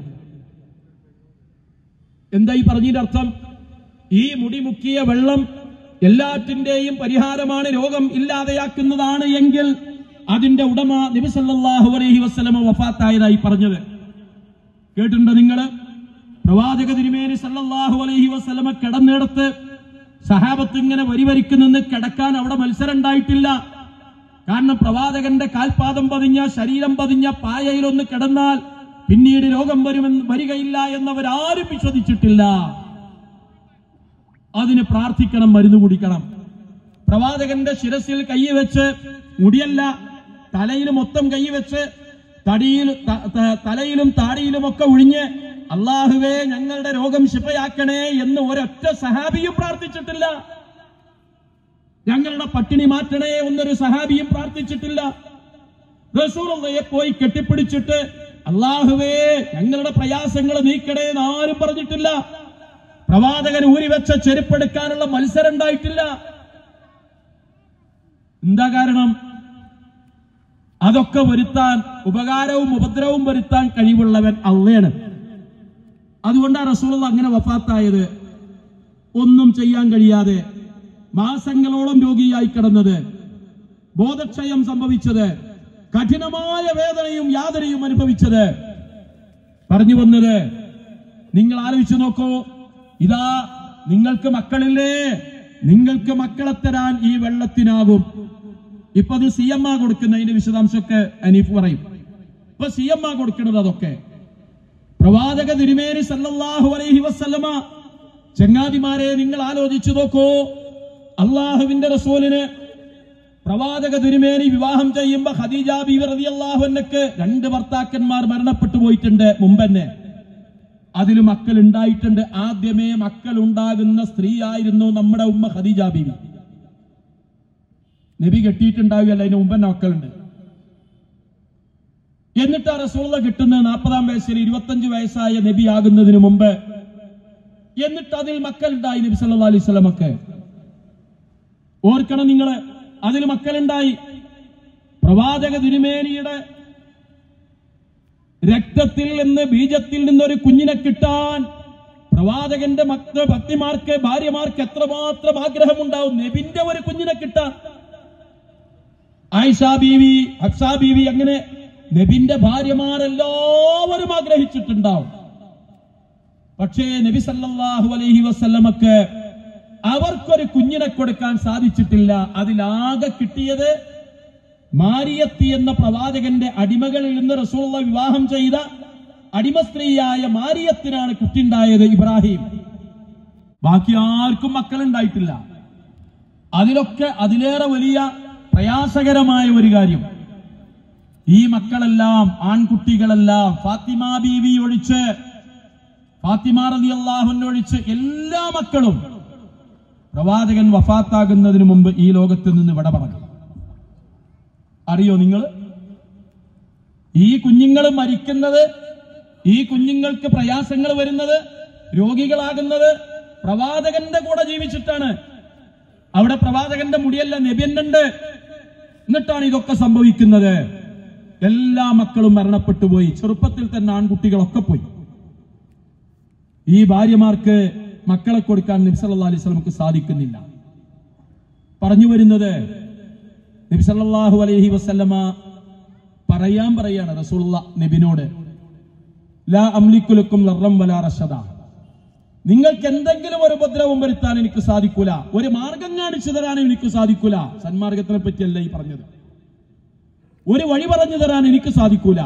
എന്താ ഈ പറഞ്ഞതിന്റെ അർത്ഥം ഈ മുടി മുക്കിയ വെള്ളം എല്ലാറ്റിന്റെയും പരിഹാരമാണ് രോഗം ഇല്ലാതെയാക്കുന്നതാണ് എങ്കിൽ അതിന്റെ ഉടമ നബി സല്ലല്ലാഹു അലൈഹി വസല്ലമ വഫാത്തായതായി പറഞ്ഞത് കേട്ടിട്ടുണ്ടോ നിങ്ങള് പ്രവാചക തിരുമേനി സല്ലല്ലാഹു അലൈഹി വസല്ലമ കിടന്നിടത്ത് സഹാബത്ത് ഇങ്ങനെ വരിവരിക്ക് നിന്ന് കിടക്കാൻ അവിടെ മത്സരം ഉണ്ടായിട്ടില്ല കാരണം പ്രവാചകന്റെ കാൽപാദം പതിഞ്ഞ ശരീരം പതിഞ്ഞ പായയിലൊന്ന് കിടന്നാൽ പിന്നീട് രോഗം വരുമെന്ന് വരികയില്ല എന്നവരാരും വിശ്വസിച്ചിട്ടില്ല അതിന് പ്രാർത്ഥിക്കണം മരുന്ന് കുടിക്കണം പ്രവാചകന്റെ ശിരസിൽ കൈവച്ച് മുടിയല്ല തലയിൽ മൊത്തം കൈവച്ച് തടിയിൽ ത- ത- തലയിലും താടിയിലും ഒക്കെ ഒഴിഞ്ഞ് അള്ളാഹുവേ ഞങ്ങളുടെ രോഗം ശിഫയാക്കണേ എന്ന് ഒരൊറ്റ സഹാബിയും പ്രാർത്ഥിച്ചിട്ടില്ല ഞങ്ങളുടെ പട്ടിണി മാറ്റണേ എന്നൊരു സഹാബിയും പ്രാർത്ഥിച്ചിട്ടില്ല റസൂലുള്ളയെ പോയി കെട്ടിപ്പിടിച്ചിട്ട് അള്ളാഹുവേ ഞങ്ങളുടെ പ്രയാസങ്ങൾ നീക്കണേ എന്ന് ആരും പറഞ്ഞിട്ടില്ല പ്രവാചകൻ ഊരിവെച്ച ചെരുപ്പെടുക്കാനുള്ള മത്സരം ഉണ്ടായിട്ടില്ല എന്താ കാരണം അതൊക്കെ വരുത്താൻ ഉപകാരവും ഉപദ്രവവും വരുത്താൻ കഴിവുള്ളവൻ അള്ളയാണ് അതുകൊണ്ടാണ് റസൂൾ അങ്ങനെ വഫാത്തായത് ഒന്നും ചെയ്യാൻ കഴിയാതെ മാസങ്ങളോളം രോഗിയായി കിടന്നത് ബോധക്ഷയം സംഭവിച്ചത് കഠിനമായ വേദനയും യാതനയും അനുഭവിച്ചത് പറഞ്ഞു വന്നത് നിങ്ങൾ ആലോചിച്ചു നോക്കൂ ഇതാ നിങ്ങൾക്ക് മക്കളില്ലേ നിങ്ങൾക്ക് മക്കളെ തരാൻ ഈ വെള്ളത്തിനാകും ഇപ്പൊ അത് സി എം ആ കൊടുക്കുന്നതിന്റെ വിശദാംശമൊക്കെ അനീഫ് പറയും ഇപ്പൊ സി എം ആ കൊടുക്കുന്നത് അതൊക്കെ പ്രവാചക തിരുമേനി സല്ലല്ലാഹു അലൈഹി വസല്ലമ ചങ്ങാതിമാരെ നിങ്ങൾ ആലോചിച്ചു നോക്കൂ അള്ളാഹുവിന്റെ റസൂലിന് പ്രവാചക തിരുമേനി വിവാഹം ചെയ്യുമ്പോ ഖദീജ ബീവി റളിയല്ലാഹു അൻഹക്ക് രണ്ട് ഭർത്താക്കന്മാർ മരണപ്പെട്ടു പോയിട്ടുണ്ട് മുമ്പന്നെ അതിൽ മക്കൾ ഉണ്ടായിട്ടുണ്ട് ആദ്യമേ മക്കൾ ഉണ്ടാകുന്ന സ്ത്രീയായിരുന്നു നമ്മുടെ ഉമ്മ ഖദീജ ബീവി നബി കെട്ടിയിട്ടുണ്ടാവില്ല അതിന് മുമ്പ് തന്നെ മക്കളുണ്ട് എന്നിട്ട് ആ റസൂള കിട്ടുന്ന നാൽപ്പതാം വയസ്സിൽ ഇരുപത്തഞ്ച് വയസ്സായ നബി ആകുന്നതിന് മുമ്പ് എന്നിട്ട് അതിൽ മക്കളുണ്ടായി നബി സല്ലാ അലൈഹി സ്വലമൊക്കെ ഓർക്കണം നിങ്ങള് അതിൽ മക്കളുണ്ടായി പ്രവാചക തിരുമേനിയുടെ രക്തത്തിൽ നിന്ന് ബീജത്തിൽ നിന്നൊരു കുഞ്ഞിനെ കിട്ടാൻ പ്രവാചകന്റെ മക്ക ഭക്തിമാർക്ക് ഭാര്യമാർക്ക് എത്രമാത്രം ആഗ്രഹമുണ്ടാവും നബിന്റെ ഒരു കുഞ്ഞിനെ കിട്ടാൻ ആയിഷ ബീവി ഹഫ്സ ബീവി അങ്ങനെ നബിന്റെ ഭാര്യമാരെല്ലാവരും ആഗ്രഹിച്ചിട്ടുണ്ടാവും പക്ഷേ നബി സല്ലല്ലാഹു അലൈഹി വസല്ലമക്ക് അവർക്കൊരു കുഞ്ഞിനെ കൊടുക്കാൻ സാധിച്ചിട്ടില്ല അതിലാകെ കിട്ടിയത് മാരിയത്തി എന്ന പ്രവാചകന്റെ അടിമകളിൽ നിന്ന് റസൂള്ള വിവാഹം ചെയ്ത അടിമ സ്ത്രീയായ മാരിയത്തിനാണ് കുട്ടിണ്ടായത് ഇബ്രാഹിം ബാക്കി ആർക്കും മക്കളുണ്ടായിട്ടില്ല അതിലൊക്കെ അതിലേറെ വലിയ പ്രയാസകരമായ ഒരു കാര്യം ഈ മക്കളെല്ലാം ആൺകുട്ടികളെല്ലാം ഫാത്തിമ ബീവി ഒഴിച്ച് ഫാത്തിമ റതി ഒഴിച്ച് എല്ലാ മക്കളും പ്രവാചകൻ വഫാത്താകുന്നതിന് മുമ്പ് ഈ ലോകത്ത് നിന്ന് വിട പറഞ്ഞു അറിയോ നിങ്ങൾ ഈ കുഞ്ഞുങ്ങൾ മരിക്കുന്നത് ഈ കുഞ്ഞുങ്ങൾക്ക് പ്രയാസങ്ങൾ വരുന്നത് രോഗികളാകുന്നത് പ്രവാചകന്റെ കൂടെ ജീവിച്ചിട്ടാണ് അവിടെ പ്രവാചകന്റെ മുടിയല്ല നബിയന്നുണ്ട് എന്നിട്ടാണ് ഇതൊക്കെ സംഭവിക്കുന്നത് എല്ലാ മക്കളും മരണപ്പെട്ടു പോയി ചെറുപ്പത്തിൽ തന്നെ ആൺകുട്ടികളൊക്കെ പോയി ഈ ഭാര്യമാർക്ക് മക്കളെ കൊടുക്കാൻ നബി സല്ലല്ലാഹു അലൈഹി വസല്ലമക്ക് സാധിക്കുന്നില്ല പറഞ്ഞു വരുന്നത് നബി സല്ലല്ലാഹു അലൈഹി വസല്ലമ പറയാൻ പറയാണ് റസൂലുള്ള നബിനോട് ലാ അംലിക്കുലക്കും ലറം വലാ റഷദ നിങ്ങൾക്ക് എന്തെങ്കിലും ഒരു ഉപദ്രവം വരുത്താൻ എനിക്ക് സാധിക്കൂല ഒരു മാർഗം കാണിച്ചു തരാൻ എനിക്ക് സാധിക്കൂല സന്മാർഗത്തിനെ പറ്റിയല്ല ഈ പറഞ്ഞത് ഒരു വഴി പറഞ്ഞു തരാൻ എനിക്ക് സാധിക്കൂല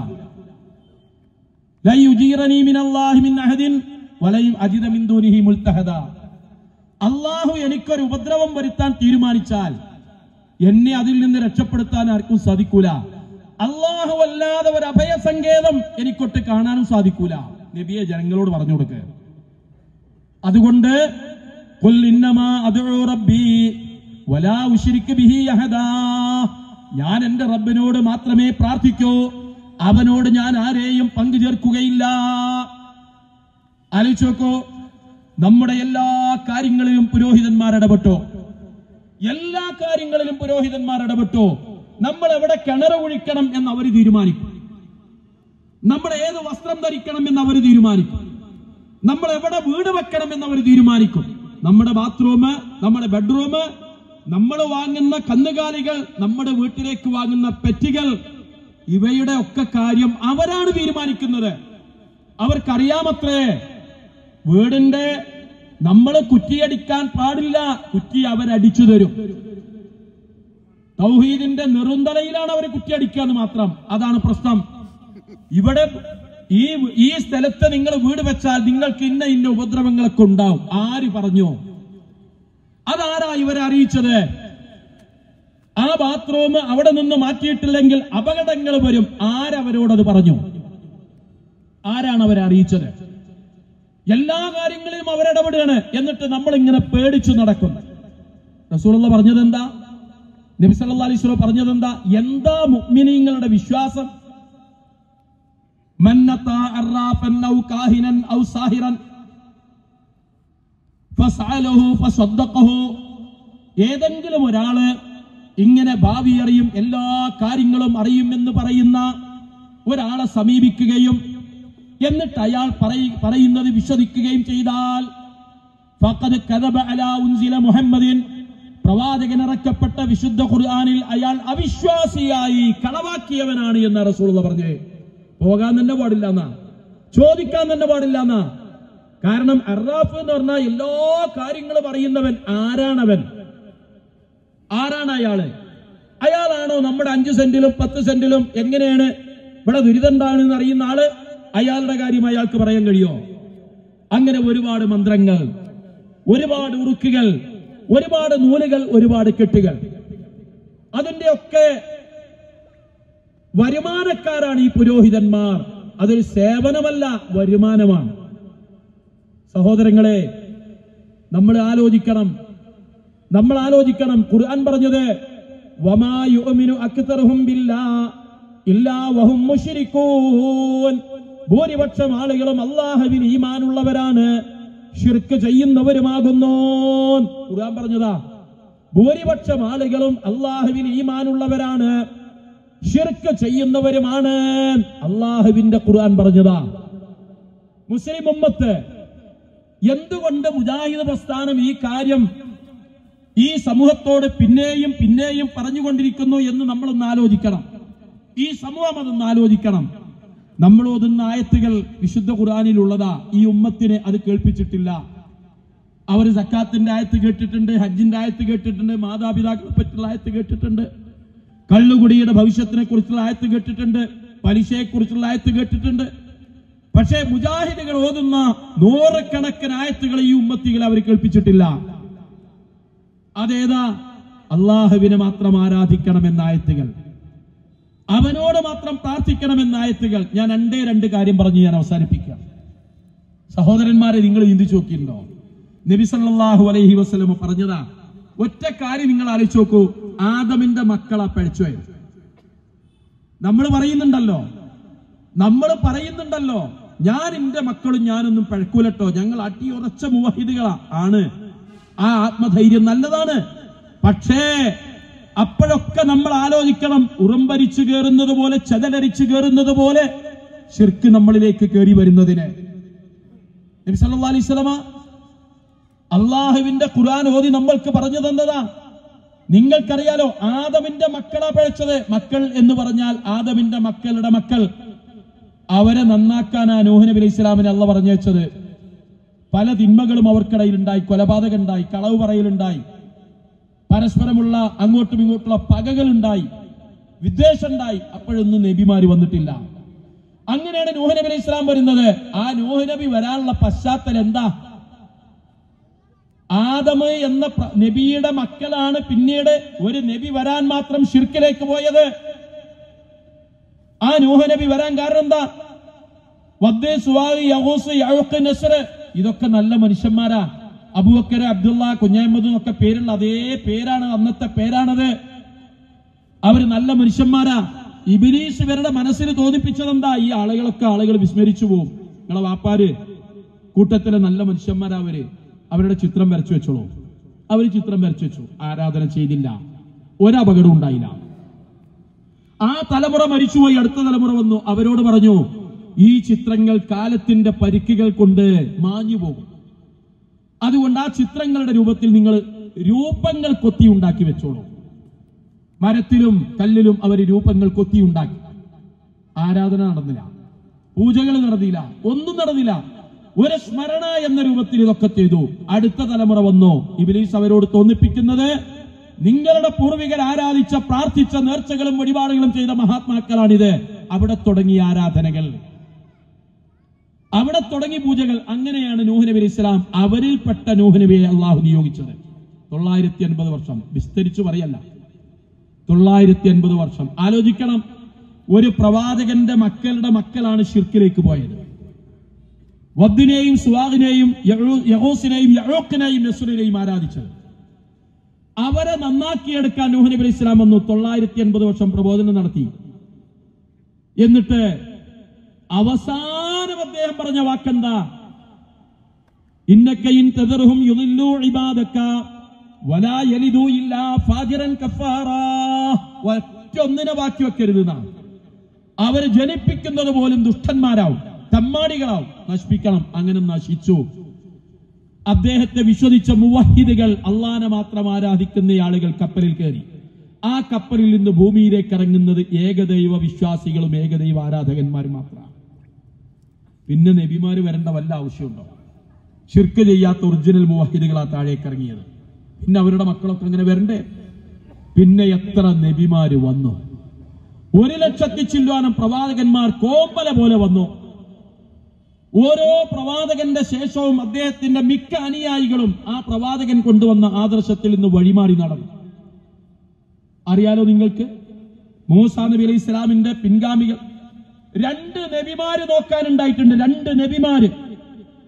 ലൈ യുജീറനി മിനല്ലാഹി മിൻ അഹദിൻ വലൈ അജിദ മിൻ ദൂനിഹി മുൽതഹദ അള്ളാഹു എനിക്കൊരു ഉപദ്രവം വരുത്താൻ തീരുമാനിച്ചാൽ എന്നെ അതിൽ നിന്ന് രക്ഷപ്പെടുത്താൻ ആർക്കും സാധിക്കൂല അള്ളാഹു അല്ലാതെ ഒരു അഭയസങ്കേതം എനിക്കൊട്ട് കാണാനും സാധിക്കൂല നബിയെ ജനങ്ങളോട് പറഞ്ഞു കൊടുക്കുക അതുകൊണ്ട് ഖുൽ ഇന്നമാ അദ്ഉ റബ്ബി വലാ ഉശ്രിക് ബിഹി അഹദാ ഞാൻ എന്റെ റബ്ബിനോട് മാത്രമേ പ്രാർത്ഥിക്കൂ അവനോട് ഞാൻ ആരെയും പങ്കു ചേർക്കുകയില്ല ആലോചിച്ച് നോക്കൂ നമ്മുടെ എല്ലാ കാര്യങ്ങളിലും പുരോഹിതന്മാർ ഇടപെട്ടോ എല്ലാ കാര്യങ്ങളിലും പുരോഹിതന്മാർ ഇടപെട്ടോ നമ്മൾ എവിടെ കിണർ ഒഴിക്കണം എന്ന് അവർ തീരുമാനിക്കും നമ്മൾ ഏത് വസ്ത്രം ധരിക്കണം എന്ന് അവർ തീരുമാനിക്കും നമ്മൾ എവിടെ വീട് വെക്കണം എന്ന് അവർ തീരുമാനിക്കും നമ്മുടെ ബാത്റൂം നമ്മുടെ ബെഡ്റൂം നമ്മൾ വാങ്ങുന്ന കന്നുകാലികൾ നമ്മുടെ വീട്ടിലേക്ക് വാങ്ങുന്ന പെറ്റികൾ ഇവയുടെ ഒക്കെ കാര്യം അവരാണ് തീരുമാനിക്കുന്നത് അവർക്കറിയാമത്രേ വീടിന്റെ നമ്മൾ കുറ്റിയടിക്കാൻ പാടില്ല കുറ്റി അവരടിച്ചു തരും തൗഹീദിന്റെ നെറുന്തലയിലാണ് അവർ കുറ്റിയടിക്കുക എന്ന് മാത്രം അതാണ് പ്രശ്നം ഇവിടെ ഈ ഈ സ്ഥലത്ത് നിങ്ങൾ വീട് വെച്ചാൽ നിങ്ങൾക്ക് ഇന്ന ഇന്ന ഉപദ്രവങ്ങളൊക്കെ ഉണ്ടാവും ആര് പറഞ്ഞു അതാരാ ഇവരെ അറിയിച്ചത് ആ ബാത്റൂം അവിടെ നിന്ന് മാറ്റിയിട്ടില്ലെങ്കിൽ അപകടങ്ങൾ വരും ആരവരോടത് പറഞ്ഞു ആരാണ് അവരെ അറിയിച്ചത് എല്ലാ കാര്യങ്ങളിലും അവരിടപെടുകയാണ് എന്നിട്ട് നമ്മൾ ഇങ്ങനെ പേടിച്ചു നടക്കും റസൂലുള്ള പറഞ്ഞത് എന്താ നബി സല്ലല്ലാഹു അലൈഹി വസല്ലം പറഞ്ഞത് എന്താ എന്താ മുഅ്മിനീങ്ങളുടെ വിശ്വാസം من أطاع عرافا أو كاهنا أو ساهرا فسأله فصدقه ഏതെങ്കിലും ഒരാള് ഇങ്ങനെ ഭാവി അറിയും എല്ലാ കാര്യങ്ങളും അറിയുമെന്ന് പറയുന്ന ഒരാളെ സമീപിക്കുകയും എന്നിട്ട് അയാൾ പറയ- പറയുന്നത് വിശ്വസിക്കുകയും ചെയ്താൽ ഫഖദ് കദബ അലാ ഉൻസില മുഹമ്മദിൻ പ്രവാചകൻ ഇറക്കപ്പെട്ട വിശുദ്ധ ഖുർആനിൽ അയാൾ അവിശ്വാസിയായി കളവാക്കിയവനാണ് എന്ന് റസൂൽ പറഞ്ഞേ പോകാൻ തന്നെ പാടില്ല എന്നാ ചോദിക്കാൻ തന്നെ പാടില്ല എന്നാ കാരണം അറാഫ് എന്ന് പറഞ്ഞാൽ എല്ലാ കാര്യങ്ങളും അറിയുന്നവൻ ആരാണവൻ ആരാണ് അയാള് അയാളാണോ നമ്മുടെ അഞ്ച് സെന്റിലും പത്ത് സെന്റിലും എങ്ങനെയാണ് ഇവിടെ ദുരിതണ്ടാണെന്ന് അറിയുന്ന ആള് അയാളുടെ കാര്യം അയാൾക്ക് പറയാൻ കഴിയോ അങ്ങനെ ഒരുപാട് മന്ത്രങ്ങൾ ഒരുപാട് ഉറുക്കുകൾ ഒരുപാട് നൂലുകൾ ഒരുപാട് കെട്ടുകൾ അതിന്റെ ഒക്കെ വരുമാനക്കാരാണ് ഈ പുരോഹിതന്മാർ അതൊരു സേവനമല്ല വരുമാനമാണ് സഹോദരങ്ങളെ നമ്മൾ ആലോചിക്കണം നമ്മൾ ആലോചിക്കണം ഖുർആൻ പറഞ്ഞത് വമാ യുഅ്മിനു അക്തറുഹും ബില്ലാ ഇല്ലാ വഹും മുശ്രിക്കൂൻ ഭൂരിപക്ഷം ആളുകളും അള്ളാഹുവിൽ ഈമാനുള്ളവരാണ് ഷിർക്ക് ചെയ്യുന്നവരുമാകുന്നു ഖുർആൻ പറഞ്ഞതാ ഭൂരിപക്ഷം ആളുകളും അള്ളാഹുവിൽ ഈമാനുള്ളവരാണ് ഷിർക്ക് ചെയ്യുന്നവരുമാണ് അള്ളാഹുവിന്റെ ഖുർആൻ പറഞ്ഞതാ മുസ്ലിം ഉമ്മത്ത് എന്തുകൊണ്ട് മുജാഹിദ് പ്രസ്ഥാനം ഈ കാര്യം ഈ സമൂഹത്തോട് പിന്നെയും പിന്നെയും പറഞ്ഞുകൊണ്ടിരിക്കുന്നു എന്ന് നമ്മളൊന്ന് ആലോചിക്കണം ഈ സമൂഹം അതൊന്ന് ആലോചിക്കണം നമ്മൾ ഓതുന്ന ആയത്തുകൾ വിശുദ്ധ ഖുർആനിലുള്ളതാ ഈ ഉമ്മത്തിനെ അത് കേൾപ്പിച്ചിട്ടില്ല അവർ സക്കാത്തിന്റെ ആയത്ത് കേട്ടിട്ടുണ്ട് ഹജ്ജിന്റെ ആയത്ത് കേട്ടിട്ടുണ്ട് മാതാപിതാക്കളെ പറ്റിയുള്ള ആയത്ത് കേട്ടിട്ടുണ്ട് കള്ളുകുടിയുടെ ഭവിഷ്യത്തിനെ കുറിച്ചുള്ള ആയത്ത് കേട്ടിട്ടുണ്ട് പലിശയെ കുറിച്ചുള്ള ആയത്ത് കേട്ടിട്ടുണ്ട് പക്ഷേ മുജാഹിദുകൾ ഓതുന്ന നൂറുകണക്കിന് ആയത്തുകൾ ഈ ഉമ്മത്തികൾ അവർ കേൾപ്പിച്ചിട്ടില്ല അതേതാ അള്ളാഹുവിനെ മാത്രം ആരാധിക്കണമെന്ന ആയത്തുകൾ അവനോട് മാത്രം പ്രാർത്ഥിക്കണമെന്ന ആയത്തുകൾ ഞാൻ രണ്ടേ രണ്ട് കാര്യം പറഞ്ഞ് ഞാൻ അവസാനിപ്പിക്കാം സഹോദരന്മാരെ നിങ്ങൾ ചിന്തിച്ചു നോക്കിയിട്ടുണ്ടോ നബി സല്ലല്ലാഹു അലൈഹി വസല്ലം പറഞ്ഞതാ ഒറ്റ കാര്യം നിങ്ങൾ ആലോചിച്ച് നോക്കൂ ആദമിന്റെ മക്കളാ പഴിച്ചുപോയത് നമ്മൾ പറയുന്നുണ്ടല്ലോ നമ്മൾ പറയുന്നുണ്ടല്ലോ ഞാൻ എന്റെ മക്കളും ഞാനൊന്നും പഴക്കൂലട്ടോ ഞങ്ങൾ അട്ടിയുറച്ച മുവഹിദുകളാ ആണ് ആ ആത്മധൈര്യം നല്ലതാണ് പക്ഷേ അപ്പോഴൊക്കെ നമ്മൾ ആലോചിക്കണം ഉറമ്പരിച്ചു കയറുന്നത് പോലെ ചെതലരിച്ചു കയറുന്നത് പോലെ ശിർക്ക് നമ്മളിലേക്ക് കയറി വരുന്നതിന് നബി സല്ലല്ലാഹു അലൈഹി വസല്ലമ അള്ളാഹുവിന്റെ ഖുർആൻ ഓതി നമ്മൾക്ക് പറഞ്ഞു തന്നതാ നിങ്ങൾക്കറിയാലോ ആദമിന്റെ മക്കളാ പഴച്ചത് മക്കൾ എന്ന് പറഞ്ഞാൽ ആദമിന്റെ മക്കളുടെ മക്കൾ അവരെ നന്നാക്കാനാ നൂഹ് നബി അലൈഹി ഇസ്ലാമിനെ അള്ള പറഞ്ഞു വെച്ചത് പല തിന്മകളും അവർക്കിടയിൽ ഉണ്ടായി കൊലപാതകം ഉണ്ടായി കളവ് പറയലുണ്ടായി പരസ്പരമുള്ള അങ്ങോട്ടും ഇങ്ങോട്ടുള്ള പകകൾ ഉണ്ടായി വിദ്വേഷം ഉണ്ടായി അപ്പോഴൊന്നും നബിമാര് വന്നിട്ടില്ല അങ്ങനെയാണ് നൂഹ് നബി അലൈഹി ഇസ്ലാം വരുന്നത് ആ നൂഹ് നബി വരാനുള്ള പശ്ചാത്തലം എന്താ ആദമ് എന്ന പ്ര- നബിയുടെ മക്കളാണ് പിന്നീട് ഒരു നബി വരാൻ മാത്രം ഷിർക്കിലേക്ക് പോയത് ആ നൂഹ നബി വരാൻ കാരണം എന്താ വദ്ദേ സുവാദി യഹൂസ് യഹൂക്ക് നസ്ർ ഇതൊക്കെ നല്ല മനുഷ്യന്മാരാ അബൂബക്കർ അബ്ദുള്ള കുഞ്ഞായ്മദ് എന്നൊക്കെ പേരുള്ള അതേ പേരാണ് അന്നത്തെ പേരാണത് അവര് നല്ല മനുഷ്യന്മാരാ ഇബിലീസ് ഇവരുടെ മനസ്സിൽ തോന്നിപ്പിച്ചതെന്താ ഈ ആളുകളൊക്കെ ആളുകൾ വിസ്മരിച്ചു പോകും നിങ്ങളെ വാപ്പാര് കൂട്ടത്തിലെ നല്ല മനുഷ്യന്മാരാ അവര് അവരുടെ ചിത്രം വരച്ചു വെച്ചോളൂ അവര് ചിത്രം വരച്ചു വെച്ചു ആരാധന ചെയ്തില്ല ഒരപകടം ഉണ്ടായില്ല ആ തലമുറ മരിച്ചുപോയി അടുത്ത തലമുറ വന്നു അവരോട് പറഞ്ഞു ഈ ചിത്രങ്ങൾ കാലത്തിന്റെ പരിക്കുകൾ കൊണ്ട് മാഞ്ഞു പോകും അതുകൊണ്ട് ആ ചിത്രങ്ങളുടെ രൂപത്തിൽ നിങ്ങൾ രൂപങ്ങൾ കൊത്തി ഉണ്ടാക്കി വെച്ചോളൂ മരത്തിലും കല്ലിലും അവർ രൂപങ്ങൾ കൊത്തി ഉണ്ടാക്കി ആരാധന നടന്നില്ല പൂജകൾ നടന്നില്ല ഒന്നും നടന്നില്ല ഒരു സ്മരണ എന്ന രൂപത്തിൽ ഇതൊക്കെ ചെയ്തു അടുത്ത തലമുറ വന്നു ഇബിലീസ് അവരോട് തോന്നിപ്പിക്കുന്നത് നിങ്ങളുടെ പൂർവികർ ആരാധിച്ച പ്രാർത്ഥിച്ച നേർച്ചകളും വഴിപാടുകളും ചെയ്ത മഹാത്മാക്കളാണിത് അവിടെ തുടങ്ങിയ ആരാധനകൾ അവിടെ തുടങ്ങി പൂജകൾ അങ്ങനെയാണ് നൂഹ് നബി അലൈഹി ഇസ്ലാം അവരിൽപ്പെട്ട നൂഹ് നബിയെ അള്ളാഹു നിയോഗിച്ചത് തൊള്ളായിരത്തി അൻപത് വർഷം വിസ്തരിച്ചു പറയല്ല തൊള്ളായിരത്തി അൻപത് വർഷം ആലോചിക്കണം ഒരു പ്രവാചകന്റെ മക്കളുടെ മക്കളാണ് ഷിർക്കിലേക്ക് പോയത് വദ്ദിനെയും സുവാദിനെയും യഹൂസിനെയും യഹൂക്കിനെയും നസുറിനെയും ആരാധിച്ചത് അവരെ നന്നാക്കിയെടുക്കാൻ നൂഹ് നബി അലൈഹി ഇസ്ലാം വന്നു തൊള്ളായിരത്തി അൻപത് വർഷം പ്രബോധനം നടത്തി എന്നിട്ട് അവസാനം അദ്ദേഹം പറഞ്ഞ വാക്കെന്താ ഇന്നക്കയിൻ തെതറുഹും യുദില്ലു ഇബാദക്ക വലാ യലിദു ഇല്ലാ ഫാജിറൻ കഫാറാ ഒറ്റ ഒന്നിനെ ബാക്കി വെക്കരുത് എന്നാണ് അവര് ജനിപ്പിക്കുന്നത് പോലും ദുഷ്ടന്മാരാവും തമ്മാടികളാവും നശിപ്പിക്കണം അങ്ങനെ നശിച്ചു അദ്ദേഹത്തെ വിശ്വസിച്ച മുവഹിദുകൾ അള്ളാനെ മാത്രം ആരാധിക്കുന്ന ആളുകൾ കപ്പലിൽ കയറി ആ കപ്പലിൽ നിന്ന് ഭൂമിയിലേക്ക് ഇറങ്ങുന്നത് ഏകദൈവ വിശ്വാസികളും ഏകദൈവ ആരാധകന്മാരും മാത്രമാണ് പിന്നെ നബിമാര് വരേണ്ട വല്ല ആവശ്യമുണ്ടോ ഷിർക്ക് ചെയ്യാത്ത ഒറിജിനൽ മുവഹിദുകളാ താഴേക്ക് ഇറങ്ങിയത് പിന്നെ അവരുടെ മക്കളൊക്കെ അങ്ങനെ വരണ്ടേ പിന്നെ എത്ര നബിമാര് വന്നു ഒരു ലക്ഷത്തി ചില്ലുവാനം പ്രവാചകന്മാർ കോമ്പല പോലെ വന്നു ഓരോ പ്രവാചകന്റെ ശേഷവും അദ്ദേഹത്തിന്റെ മിക്ക അനുയായികളും ആ പ്രവാചകൻ കൊണ്ടുവന്ന ആദർശത്തിൽ നിന്ന് വഴിമാറി നടന്നു അറിയാലോ നിങ്ങൾക്ക് മൂസാ നബി അലൈഹി ഇസ്ലാമിന്റെ പിൻഗാമികൾ രണ്ട് നബിമാര് നോക്കാനുണ്ടായിട്ടുണ്ട് രണ്ട് നബിമാര്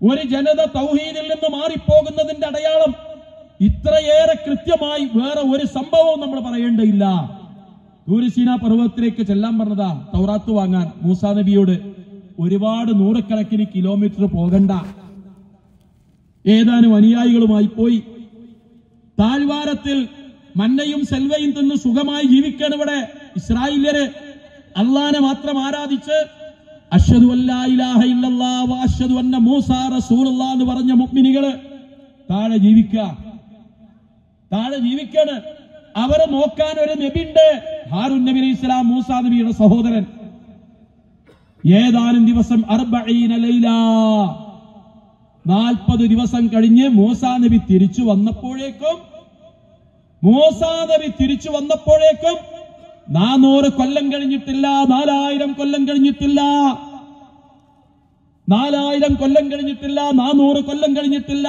ഒരു ജനത തൗഹീദിൽ നിന്ന് മാറിപ്പോകുന്നതിന്റെ അടയാളം ഇത്രയേറെ കൃത്യമായി വേറെ ഒരു സംഭവവും നമ്മൾ പറയേണ്ടയില്ല ദൂരസീന പർവ്വതത്തിലേക്ക് ചെല്ലാൻ പറഞ്ഞതാ തൗറാത്ത് വാങ്ങാൻ മൂസാ നബിയോട് ഒരുപാട് നൂറുകണക്കിന് കിലോമീറ്റർ പോകണ്ട ഏതാനും അനുയായികളുമായി പോയി താഴ്വാരത്തിൽ മന്നയും സെൽവയും തിന്ന് സുഖമായി ജീവിക്കണം ഇവിടെ ഇസ്രായേല്യര് അള്ളാനെ മാത്രം ആരാധിച്ച് അഷ്ഹദു അല്ലാ ഇലാഹ ഇല്ലല്ലാഹ് വ അഷ്ഹദു അന്ന മൂസാ റസൂലുള്ളാഹ് എന്ന് പറഞ്ഞ മുഅ്മിനുകള് താഴെ ജീവിക്കുക താഴെ ജീവിക്കാണ് അവരെ നോക്കാൻ ഒരു നബിണ്ട് ഹാറുൻ നബി അലൈഹി ഇസ്ലാം മൂസാ നബിയുടെ സഹോദരൻ ഏതാനും ദിവസം അർബഈന ലൈല നാൽപ്പത് ദിവസം കഴിഞ്ഞ് മൂസാ നബി തിരിച്ചു വന്നപ്പോഴേക്കും മൂസാ നബി തിരിച്ചു വന്നപ്പോഴേക്കും നാനൂറ് കൊല്ലം കഴിഞ്ഞിട്ടില്ല നാലായിരം കൊല്ലം കഴിഞ്ഞിട്ടില്ല നാലായിരം കൊല്ലം കഴിഞ്ഞിട്ടില്ല നാനൂറ് കൊല്ലം കഴിഞ്ഞിട്ടില്ല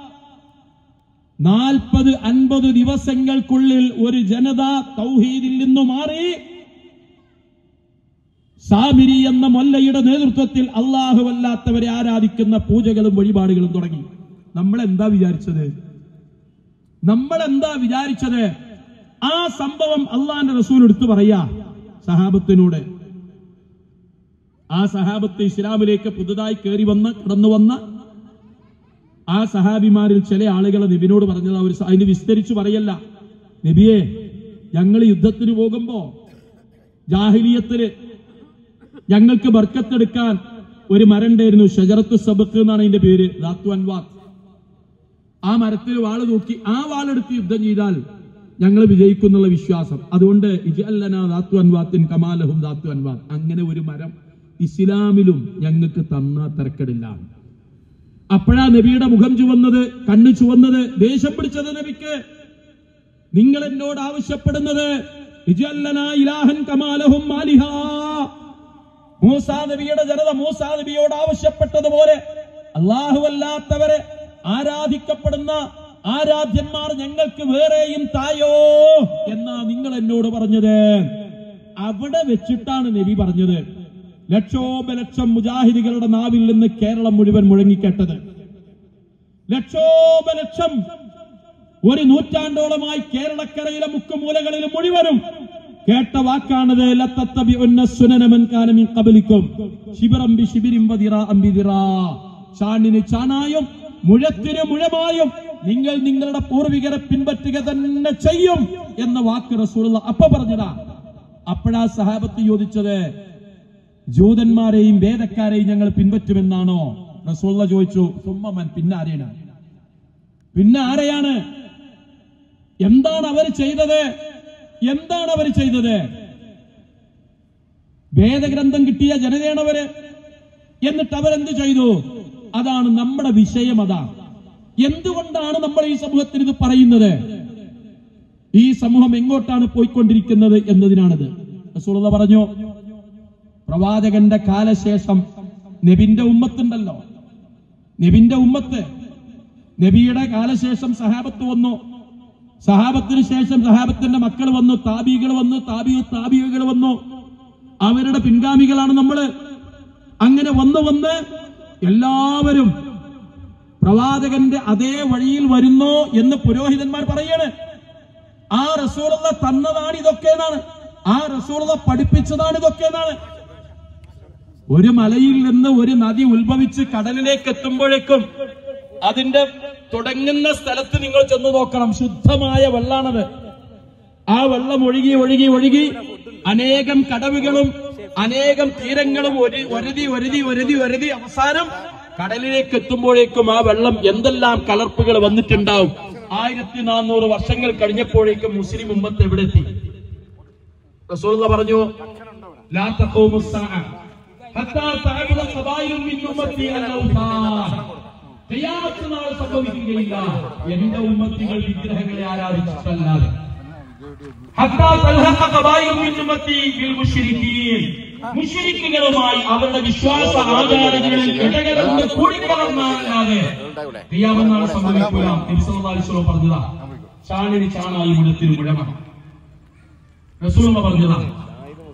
നാൽപ്പത് അൻപത് ദിവസങ്ങൾക്കുള്ളിൽ ഒരു ജനത തൗഹീദിൽ നിന്നു മാറി സാമിരി എന്ന മൊല്ലയുടെ നേതൃത്വത്തിൽ അല്ലാഹുവല്ലാത്തവരെ ആരാധിക്കുന്ന പൂജകളും വഴിപാടുകളും തുടങ്ങി നമ്മൾ എന്താ വിചാരിച്ചത് നമ്മൾ എന്താ വിചാരിച്ചത് ആ സംഭവം അള്ളാന്റെ റസൂൽ എടുത്തു പറയാ സഹാബത്തിനോട് ആ സഹാബത്ത് ഇസ്ലാമിലേക്ക് പുതുതായി കയറി വന്ന് കടന്നു വന്ന ആ സഹാബിമാരിൽ ചില ആളുകളെ നബിനോട് പറഞ്ഞത് അവർ അതിന് വിസ്തരിച്ചു പറയല്ല നബിയെ ഞങ്ങൾ യുദ്ധത്തിന് പോകുമ്പോ ജാഹിലിയത്തില് ഞങ്ങൾക്ക് ബർക്കത്തെടുക്കാൻ ഒരു മരം ഉണ്ടായിരുന്നു ഷജറത്തു സബക്ക് എന്നാണ് അതിന്റെ പേര് റാത്തു അൻവാത്ത് ആ മരത്തിൽ വാള് തൂക്കി ആ വാളെടുത്ത് യുദ്ധം ചെയ്താൽ ഞങ്ങൾ വിജയിക്കുന്നുള്ള വിശ്വാസം അതുകൊണ്ട് ഇജല്ലന ദാത്തു അൻവാത്തിൻ കമാലഹും ദാത്തു അൻവാത്ത് അങ്ങനെ ഒരു മരം ഇസ്ലാമിലും ഞങ്ങൾക്ക് തന്ന തിരക്കടില്ല അപ്പോഴാ നബിയുടെ മുഖം ചുവന്നത് കണ്ണു ചുവന്നത് ദേഷ്യം പിടിച്ചത് നബിക്ക് നിങ്ങൾ എന്നോട് ആവശ്യപ്പെടുന്നത് ഇജല്ലന ഇലാഹൻ കമാലഹും മാലിഹാ മൂസാ നബിയുടെ ജനത മൂസാ നബിയോട് ആവശ്യപ്പെട്ടതുപോലെ അല്ലാഹുവല്ലാത്തവരെ ആരാധിക്കപ്പെടുന്ന ആരാധ്യന്മാർ ഞങ്ങൾക്ക് വേറെയും തായോ എന്നാ നിങ്ങൾ എന്നോട് പറഞ്ഞത് അവിടെ വെച്ചിട്ടാണ് നബി പറഞ്ഞത് ലക്ഷോപലക്ഷം മുജാഹിദികളുടെ നാവിൽ നിന്ന് കേരളം മുഴുവൻ മുഴങ്ങിക്കേട്ടത് ലക്ഷോപലക്ഷം ഒരു നൂറ്റാണ്ടോളമായി കേരളക്കരയിലെ മുക്കുമൂലകളിലും മുഴുവനും കേട്ട വാക്കാണത് ലത്തത്തബിഉന്ന സുനന മൻ കാന മിൻ ഖബലിക്കും ശിബറം ബി ശിബിരിൻ വദിറാഅൻ ബിദിറാ ചാണിന് ചാണായും മുഴത്തിന് മുഴമായും നിങ്ങൾ നിങ്ങളുടെ പൂർവികരെ പിൻപറ്റുക തന്നെ ചെയ്യും എന്ന വാക്ക് റസൂലുള്ള അപ്പ പറഞ്ഞതാ അപ്പോഴാ സഹാബത്ത് ചോദിച്ചത് ജൂതന്മാരെയും വേദക്കാരെയും ഞങ്ങൾ പിൻപറ്റുമെന്നാണോ റസൂള്ള ചോദിച്ചു സുമ്മമൻ പിന്നെ ആരെയാണ് പിന്നെ ആരെയാണ് എന്താണ് അവർ ചെയ്തത് എന്താണ് അവർ ചെയ്തത് വേദഗ്രന്ഥം കിട്ടിയ ജനതയാണവര് എന്നിട്ട് അവരെന്ത് ചെയ്തു അതാണ് നമ്മുടെ വിഷയം അതാ എന്തുകൊണ്ടാണ് നമ്മൾ ഈ സമൂഹത്തിന് ഇത് പറയുന്നത് ഈ സമൂഹം എങ്ങോട്ടാണ് പോയിക്കൊണ്ടിരിക്കുന്നത് എന്നതിനാണത് റസൂലുള്ള പറഞ്ഞു പ്രവാചകന്റെ കാലശേഷം നബിന്റെ ഉമ്മത്തുണ്ടല്ലോ നബിന്റെ ഉമ്മത്ത് നബിയുടെ കാലശേഷം സഹാബത്ത് വന്നു സഹാബത്തിന് ശേഷം സഹാബത്തിന്റെ മക്കൾ വന്നു താബികൾ വന്നു താബി താബികൾ വന്നു അവരുടെ പിൻഗാമികളാണ് നമ്മള് അങ്ങനെ വന്ന് വന്ന് എല്ലാവരും പ്രവാചകന്റെ അതേ വഴിയിൽ വരുന്നു എന്ന് പുരോഹിതന്മാർ പറയാണ് ആ റസൂലുള്ള തന്നതാണ് ഇതൊക്കെ എന്നാണ് ആ റസൂലുള്ള പഠിപ്പിച്ചതാണ് ഇതൊക്കെ എന്നാണ് ഒരു മലയിൽ നിന്ന് ഒരു നദി ഉത്ഭവിച്ച് കടലിലേക്ക് എത്തുമ്പോഴേക്കും അതിന്റെ തുടങ്ങുന്ന സ്ഥലത്ത് നിങ്ങൾ ചെന്ന് നോക്കണം ശുദ്ധമായ വെള്ളാണത് ആ വെള്ളം ഒഴുകി ഒഴുകി ഒഴുകി അനേകം കടവുകളും അനേകം തീരങ്ങളും ഒരു ഒരുതി ഒരുതി ഒരുതി ഒരുതി അവസാനം കടലിലേക്ക് എത്തുമ്പോഴേക്കും ആ വെള്ളം എന്തെല്ലാം കലർപ്പുകൾ വന്നിട്ടുണ്ടാവും ആയിരത്തി നാനൂറ് വർഷങ്ങൾ കഴിഞ്ഞപ്പോഴേക്കും മുസ്ലിം ഉമ്മത്ത് എവിടെ എത്തി റസൂലുള്ള പറഞ്ഞു ലാ തഖൂമു സ്സാഅ ഹത്താ തഅബുദ ഖബായിലു മിൻ ഉമ്മത്തി അൽ-ഔഥാൻ ഖിയാമത്ത് നാൾ സംഭവിക്കുകയില്ല എന്റെ ഉമ്മത്തികൾ വിഗ്രഹങ്ങളെ ആരാധിച്ചിട്ടല്ലാതെ ഹത്താ തൽഹഖ ഖബായിലു മിൻ ഉമ്മത്തി ബിൽ മുശ്രിക്കീൻ മുശ്രിക്കുകളുമായി അവരുടെ വിശ്വാസ ആചാരങ്ങളിൽ ഇടകലർന്ന് കൂടിക്കലർന്നാലല്ലാതെ ഖിയാമത്ത് നാൾ സംഭവിക്കില്ല നബി സല്ലല്ലാഹു അലൈഹി വസല്ലം പറഞ്ഞതാ ചാണിന് ചാണായി മുഴത്തിന് മുഴമ റസൂൽ പറഞ്ഞതാ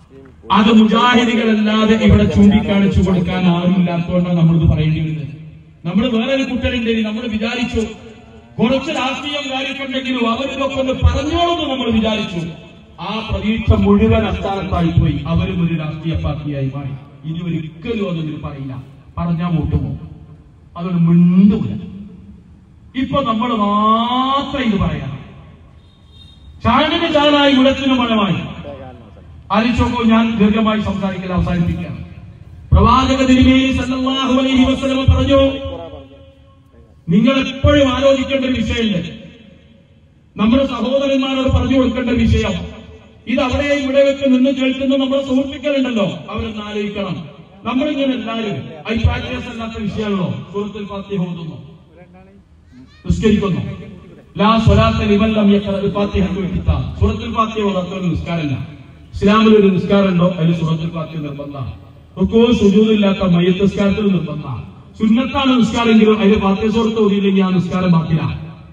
അത് മുജാഹിദികളല്ലാതെ ഇവിടെ ചൂണ്ടിക്കാണിച്ചു കൊടുക്കാൻ ആരുമില്ലാത്തതുകൊണ്ടാണ് നമ്മളിത് പറയേണ്ടി വരുന്നത് നമ്മൾ വേറൊരു കൂട്ടരുണ്ട് നമ്മൾ വിചാരിച്ചു കുറച്ച് രാഷ്ട്രീയം കാര്യമൊക്കെ ഉണ്ടെങ്കിലും അവരിതൊക്കെ ഒന്ന് പറഞ്ഞോളെന്ന് നമ്മൾ വിചാരിച്ചു ആ പ്രതീക്ഷ മുഴുവൻ അസ്ഥാനത്തായി പോയി അവരും ഒരു രാഷ്ട്രീയ പാർട്ടിയായി മാറി ഇനി ഒരിക്കലും അതൊന്നും പറയില്ല പറഞ്ഞാൽ വോട്ടുമോ അതുകൊണ്ട് മിണ്ടൂല ഇപ്പൊ നമ്മൾ മാത്രം ഇത് പറയാം ചാണിന് ചാണായി മുടത്തിന് മഴമായി ആലോചിച്ചോക്കോ ഞാൻ ദീർഘമായി സംസാരിക്കൽ അവസാനിപ്പിക്കാം പ്രവാചക തിരുമേനി സല്ലല്ലാഹു അലൈഹി വസല്ലം പറഞ്ഞു നിങ്ങൾ എപ്പോഴും ആലോചിക്കേണ്ട ഒരു വിഷയമുണ്ട് നമ്മുടെ സഹോദരന്മാരോട് പറഞ്ഞു കൊടുക്കേണ്ട ഒരു വിഷയം ഇത് അവിടെ ഇവിടെ വെച്ച് നിന്ന് കേൾക്കുന്ന നമ്മുടെ സുഹൃത്തുക്കളുണ്ടല്ലോ അവരൊന്ന് ആലോചിക്കണം നമ്മളിങ്ങനെ എല്ലാവരും അഭിപ്രായസ് അല്ലാത്ത വിഷയമാണല്ലോ സുഹൃത്തിൽ ഫാത്തിഹ ഓതുന്നു നിസ്കരിക്കുന്നു ലാ സ്വലാത്ത ലിമല്ലം യഖറഅ ഫാത്തിഹ കിതാബ് സൂറത്തുൽ ഫാത്തിഹ ഓതാത്ത ഒരു നിസ്കാരമില്ല ഇസ്ലാമിൽ ഒരു നിസ്കാരമുണ്ടോ അതിൽ സൂറത്തുൽ ഫാത്തിഹ നിർബന്ധമാണ് റുക്കോ സുജൂദില്ലാത്ത മയ്യത്ത് നിസ്കാരത്തിൽ നിർബന്ധമാണ് സുന്നത്താണ് നിസ്കാരമെങ്കിലും അതിൽ ഫാത്തിഹ സൂറത്ത് ഓതിയില്ലെങ്കിൽ ആ നിസ്കാരം ബാക്കില്ല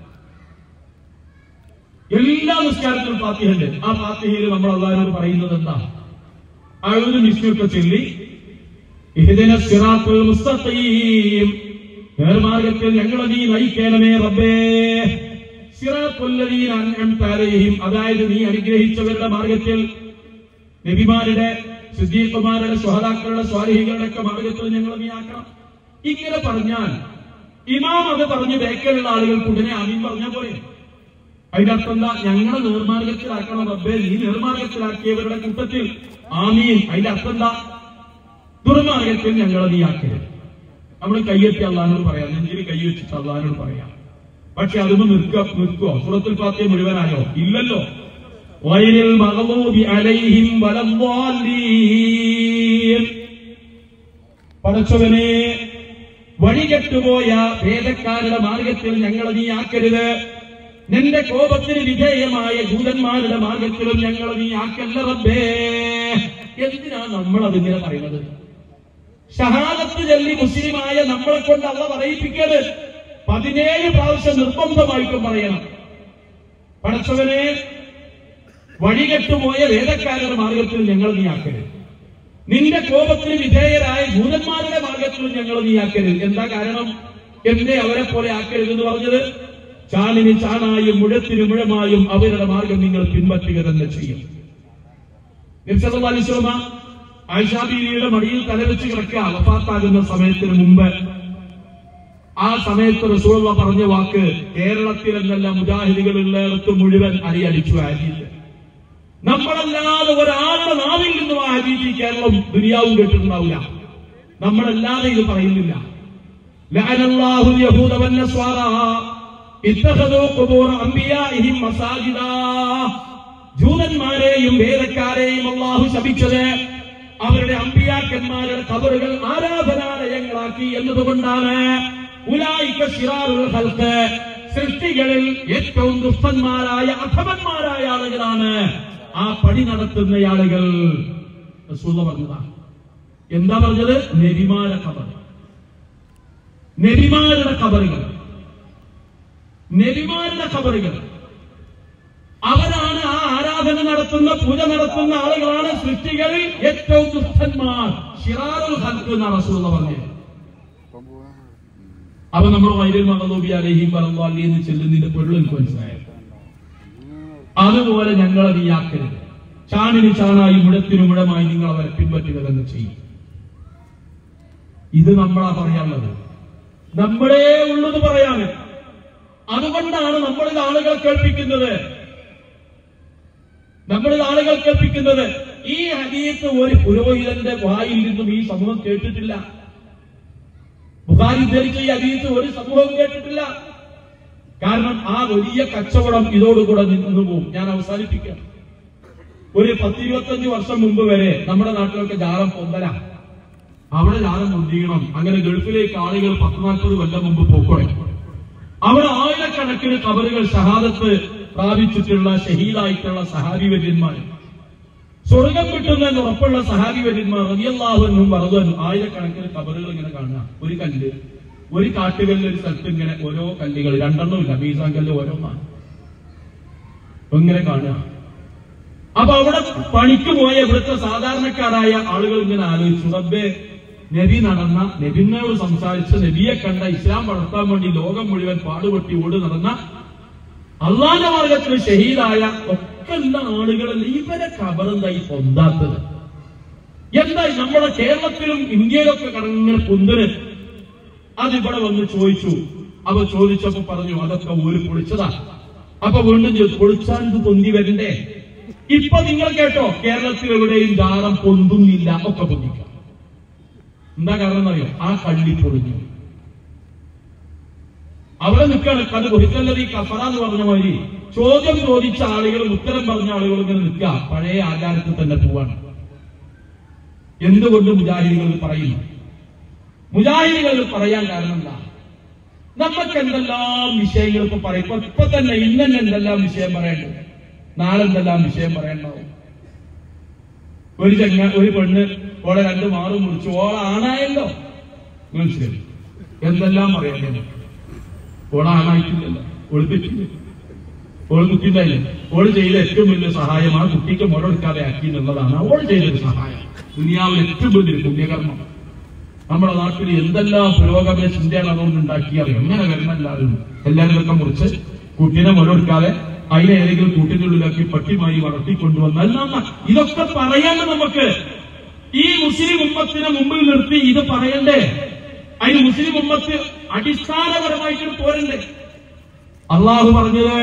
എല്ലാ നിസ്കാരത്തിലും ഫാത്തിഹുണ്ട് ആ ഫാത്തിഹയിൽ നമ്മൾ അള്ളാഹിനോട് പറയുന്നത് എന്താ അഴുത് മിസ്നൊക്കെ ചൊല്ലി ഇഹ്ദിന സിറാത്തുൽ മുസ്തഖീം നേർമാർഗത്തിൽ ഞങ്ങളെ നീ നയിക്കണമേ റബ്ബേ സിറാത്തുല്ലദീന അൻഅംത അലൈഹിം അതായത് നീ അനുഗ്രഹിച്ചവരുടെ മാർഗത്തിൽ നബിമാരുടെ സിദ്ദീഖുമാരുടെ സ്വഹദാക്കളുടെ സ്വാലിഹികളുടെ ഒക്കെ മാർഗത്തിൽ ഞങ്ങൾ നീ ആക്കണം ഇങ്ങനെ പറഞ്ഞാൽ ഇമാം അത് പറഞ്ഞ് ബേക്കലുള്ള ആളുകൾക്ക് ഉടനെ അമീൻ പറഞ്ഞാൽ പോരെ അതിന്റെ അർത്ഥം എന്താ ഞങ്ങളെ നേർമാർഗത്തിലാക്കണം റബ്ബേ നീ നേർമാർഗത്തിലാക്കിയവരുടെ കൂട്ടത്തിൽ ആമീൻ അതിന്റെ അർത്ഥം എന്താ ദുർമാർഗത്തിൽ ഞങ്ങളെ നീ ആക്കരുത് നമ്മൾ കയ്യെത്തി അള്ളഹാനോട് പറയാം നെഞ്ചിൽ കൈ വെച്ചിട്ട് അള്ളഹാനോട് പറയാം പക്ഷെ അതൊന്ന് നിൽക്കുക നിൽക്കുവോ സുറത്തുൽ ഫാത്തിഹ മുഴുവനായോ ഇല്ലല്ലോ വയലിൽ മകളൂബി അലൈഹിം വലംവാലീൻ പടച്ചവനെ വഴികെട്ടുപോയ വേദക്കാരുടെ മാർഗത്തിൽ ഞങ്ങളെ നീ ആക്കരുത് നിന്റെ കോപത്തിന് വിധേയമായ ജൂതന്മാരുടെ മാർഗത്തിലും ഞങ്ങളെ നീ ആക്കല്ല റബ്ബേ എന്തിനാ നമ്മൾ അതിങ്ങനെ പറയുന്നത് ഷഹാദത്ത് ചൊല്ലി മുസ്ലിമായ നമ്മളെ കൊണ്ട് അള്ള പറയിപ്പിക്കരുത് പതിനേഴ് പ്രാവശ്യം നിർബന്ധമായിട്ടും പറയണം പടച്ചവനെ വഴികെട്ടുപോയ വേദക്കാരുടെ മാർഗത്തിൽ ഞങ്ങൾ നീ ആക്കരുത് നിന്റെ കോപത്തിന് വിധേയരായ ജൂതന്മാരുടെ മാർഗത്തിലും ഞങ്ങൾ നീ ആക്കരുത് എന്താ കാരണം എന്നെ അവരെ പോലെ ആക്കരുത് എന്ന് പറഞ്ഞത് ചാണിന് ചാണായും മുഴത്തിന് മുഴമായും അവരുടെ മാർഗം നിങ്ങൾ പിൻപറ്റുക തന്നെ ചെയ്യും നിർസലിസ്വമ ആയിഷാബീവിയുടെ മടിയിൽ തലവെച്ച് കിടക്കുക വഫാത്താകുന്ന സമയത്തിന് മുമ്പ് ആ സമയത്ത് റസൂള്ള പറഞ്ഞ വാക്ക് കേരളത്തിൽ എന്നല്ല മുജാഹിദികളുള്ളിടത്ത് മുഴുവൻ അരിയടിച്ചു ആരിയില്ല നമ്മളല്ലാതെ ഒരാളുടെ നാവിൽ നിന്നും ആ ഹദീസ് കേരളം ദുനിയാവും കേട്ടിട്ടുണ്ടാവില്ല നമ്മളല്ലാതെ ഇത് പറയുന്നില്ല ലഅനല്ലാഹു യഹൂദ വന്നസ്വാറ ഇത്തഖദൂ ഖുബൂർ അംബിയാഇഹിം മസാജിദാ ജൂതന്മാരെയും വേദക്കാരെയും അള്ളാഹു ശപിച്ചത് അവരുടെ അമ്പിയാക്കന്മാരുടെ കബറുകൾ ആരാധനാലയങ്ങളാക്കി എന്നതുകൊണ്ടാണ് ഉലായിക്ക ശിറാറുൽ ഹൽക്ക് സൃഷ്ടികളിൽ ഏറ്റവും ദുഷ്ടന്മാരായ അധമന്മാരായ ആളുകളാണ് ആ പണി നടത്തുന്ന ആളുകൾ റസൂലുള്ള പറഞ്ഞതാണ് എന്താ പറഞ്ഞത് നബിമാര കബർ നബിമാരുടെ കബറുകൾ നബിമാരുടെ കബറുകൾ അവരാണ് ആ ആരാധന നടത്തുന്ന പൂജ നടത്തുന്ന ആളുകളാണ് സൃഷ്ടികളിൽ ഏറ്റവും ദുഷ്ടന്മാർ ഷിറാറുൽ ഹൽക്ക് എന്നാണ് റസൂലുള്ള പറഞ്ഞത് അപ്പൊ നമ്മൾ വൈരൽ മകളൂബി അലഹിം പറമ്പാലി എന്ന് ചെല്ലുന്നതിന്റെ പൊരുൾ എനിക്ക് മനസ്സിലായത് അതുപോലെ ഞങ്ങളെ നീയാക്കരുത് ചാണിന് ചാണായി മുഴത്തിനു മുഴമായി നിങ്ങൾ അവരെ പിൻപറ്റുക തന്നെ ചെയ്യും ഇത് നമ്മളാ പറയാനുള്ളത് നമ്മളേ ഉള്ളത് പറയാന് അതുകൊണ്ടാണ് നമ്മളിത് ആളുകളെ കേൾപ്പിക്കുന്നത് നമ്മളിത് ആളുകൾ കേൾപ്പിക്കുന്നത് ഈ ഹദീസ് ഒരു പുരോഹിതന്റെ വായിൽ നിന്നും ഈ സമൂഹം കേട്ടിട്ടില്ല ബുഖാരി ധരിച്ച ഈ ഹദീസ് ഒരു സമൂഹം കേട്ടിട്ടില്ല കാരണം ആ വലിയ കച്ചവടം ഇതോടുകൂടെ നിന്നു പോകും ഞാൻ അവസാനിപ്പിക്കാം ഒരു പത്തിരുപത്തഞ്ച് വർഷം മുമ്പ് വരെ നമ്മുടെ നാട്ടിലൊക്കെ ജാറം പൊന്തല അവിടെ ജാറം പൊന്തിക്കണം അങ്ങനെ ഗൾഫിലേക്ക് ആളുകൾ പത്ത് നാൽപ്പത് കൊല്ലം മുമ്പ് പോക്കോളെ അവിടെ ആയിരക്കണക്കിന് കബറുകൾ ഷഹാദത്ത് പ്രാപിച്ചിട്ടുള്ള ഷഹീദായിട്ടുള്ള സഹാബി വര്യന്മാർ സ്വർഗം കിട്ടുന്നെന്ന് ഉറപ്പുള്ള സഹാബി വര്യന്മാർ റതിയല്ലാഹുനും വറതുവനും ആയിരക്കണക്കിന് കബറുകൾ ഇങ്ങനെ കാണുക ഒരു കല്ല് ഒരു കാട്ടുകല്ല് ഒരു സ്ഥലത്ത് ഇങ്ങനെ ഓരോ കല്ലുകൾ രണ്ടെണ്ണം ഇല്ല മീസാൻ കല്ല് ഓരോന്നാണ് ഇങ്ങനെ കാണുക അപ്പൊ അവിടെ പണിക്ക് പോയ ഇവിടുത്തെ സാധാരണക്കാരായ ആളുകൾ ഇങ്ങനെ ആലോചിച്ചു റബ്ബേ നബി നടന്ന നബിനോട് സംസാരിച്ച നബിയെ കണ്ട ഇസ്ലാം വളർത്താൻ വേണ്ടി ലോകം മുഴുവൻ പാടുപെട്ടി ഓടി നടന്ന അള്ളാന്റെ മാർഗത്തിൽ ഷഹീദായ ഒക്കെ ഉള്ള ആളുകളിൽ ഇവരെ കബറെന്താ ഈ പൊന്താത്തത് എന്താ നമ്മുടെ കേരളത്തിലും ഇന്ത്യയിലൊക്കെ കടങ്ങനെ പൊന്തിന് അതിവിടെ വന്ന് ചോദിച്ചു അവ ചോദിച്ചപ്പോ പറഞ്ഞു അതൊക്കെ ഒരു പൊളിച്ചതാ അപ്പൊ വീണ്ടും ചോദിച്ചു പൊളിച്ചാൽ ഇത് പൊന്തി വരണ്ടേ ഇപ്പൊ നിങ്ങൾ കേട്ടോ കേരളത്തിൽ എവിടെയും ദാനം പൊന്തുന്നില്ല ഒക്കെ പൊന്തിക്കാം എന്താ കാരണം എന്നറിയോ ആ കള്ളി പൊളിഞ്ഞു അവിടെ നിൽക്കാണ് കത് ബഹിക്കല്ലത് ഈ കഫറ എന്ന് പറഞ്ഞ മാതിരി ചോദ്യം ചോദിച്ച ആളുകളും ഉത്തരം പറഞ്ഞ ആളുകളും ഇങ്ങനെ നിൽക്കുക പഴയ ആചാരത്തിൽ തന്നെ പോവാണ് എന്തുകൊണ്ട് മുജാഹിദികൾ പറയുന്നു മുജാഹിദികൾ പറയാൻ കാരണം എന്താ നമുക്ക് എന്തെല്ലാം വിഷയങ്ങൾ ഇപ്പൊ പറയും ഇപ്പൊ ഇപ്പൊ തന്നെ ഇന്നെ എന്തെല്ലാം വിഷയം പറയേണ്ടത് നാളെ എന്തെല്ലാം വിഷയം പറയണ്ടാവും ഒരു ചെങ്ങ ഒരു പെണ്ണ് ഓളെ രണ്ട് മാറും മുറിച്ചു ഓള ആണായല്ലോ മനസ്സിലായി എന്തെല്ലാം പറയണ്ടേ ഓള ആണായിട്ടില്ലല്ലോ ഒളിപ്പിച്ചില്ല ഓള് കുട്ടിണ്ടായില്ലേ ഓള് ചെയ്ത ഏറ്റവും വലിയ സഹായം ആ കുട്ടിക്ക് മുറെടുക്കാതെ ആക്കി എന്നുള്ളതാണ് ഓൾ ചെയ്തൊരു സഹായം ദുനിയാവിൽ ഏറ്റവും വലിയൊരു പുണ്യകർമ്മം നമ്മുടെ നാട്ടിൽ എന്തെല്ലാം പുരോഗമന ചിന്തയാണ് അതുകൊണ്ട് ഉണ്ടാക്കിയത് എങ്ങനെ വരണം എല്ലാവരും എല്ലാവരും ഇതൊക്കെ മുറിച്ച് കുട്ടീനെ മുരടുക്കാതെ അതിനെ ഏതെങ്കിലും കൂട്ടിന്റെ ഉള്ളിലാക്കി പട്ടിമായി വളർത്തിക്കൊണ്ടുവന്നാൽ നന്ന ഇതൊക്കെ പറയണ്ട നമുക്ക് ഈ മുസ്ലിം ഉമ്മത്തിനെ മുമ്പിൽ നിർത്തി ഇത് പറയണ്ടേ അതിന് മുസ്ലിം ഉമ്മത്ത് അടിസ്ഥാനപരമായിട്ട് പോരണ്ടേ അള്ളാഹു പറഞ്ഞത്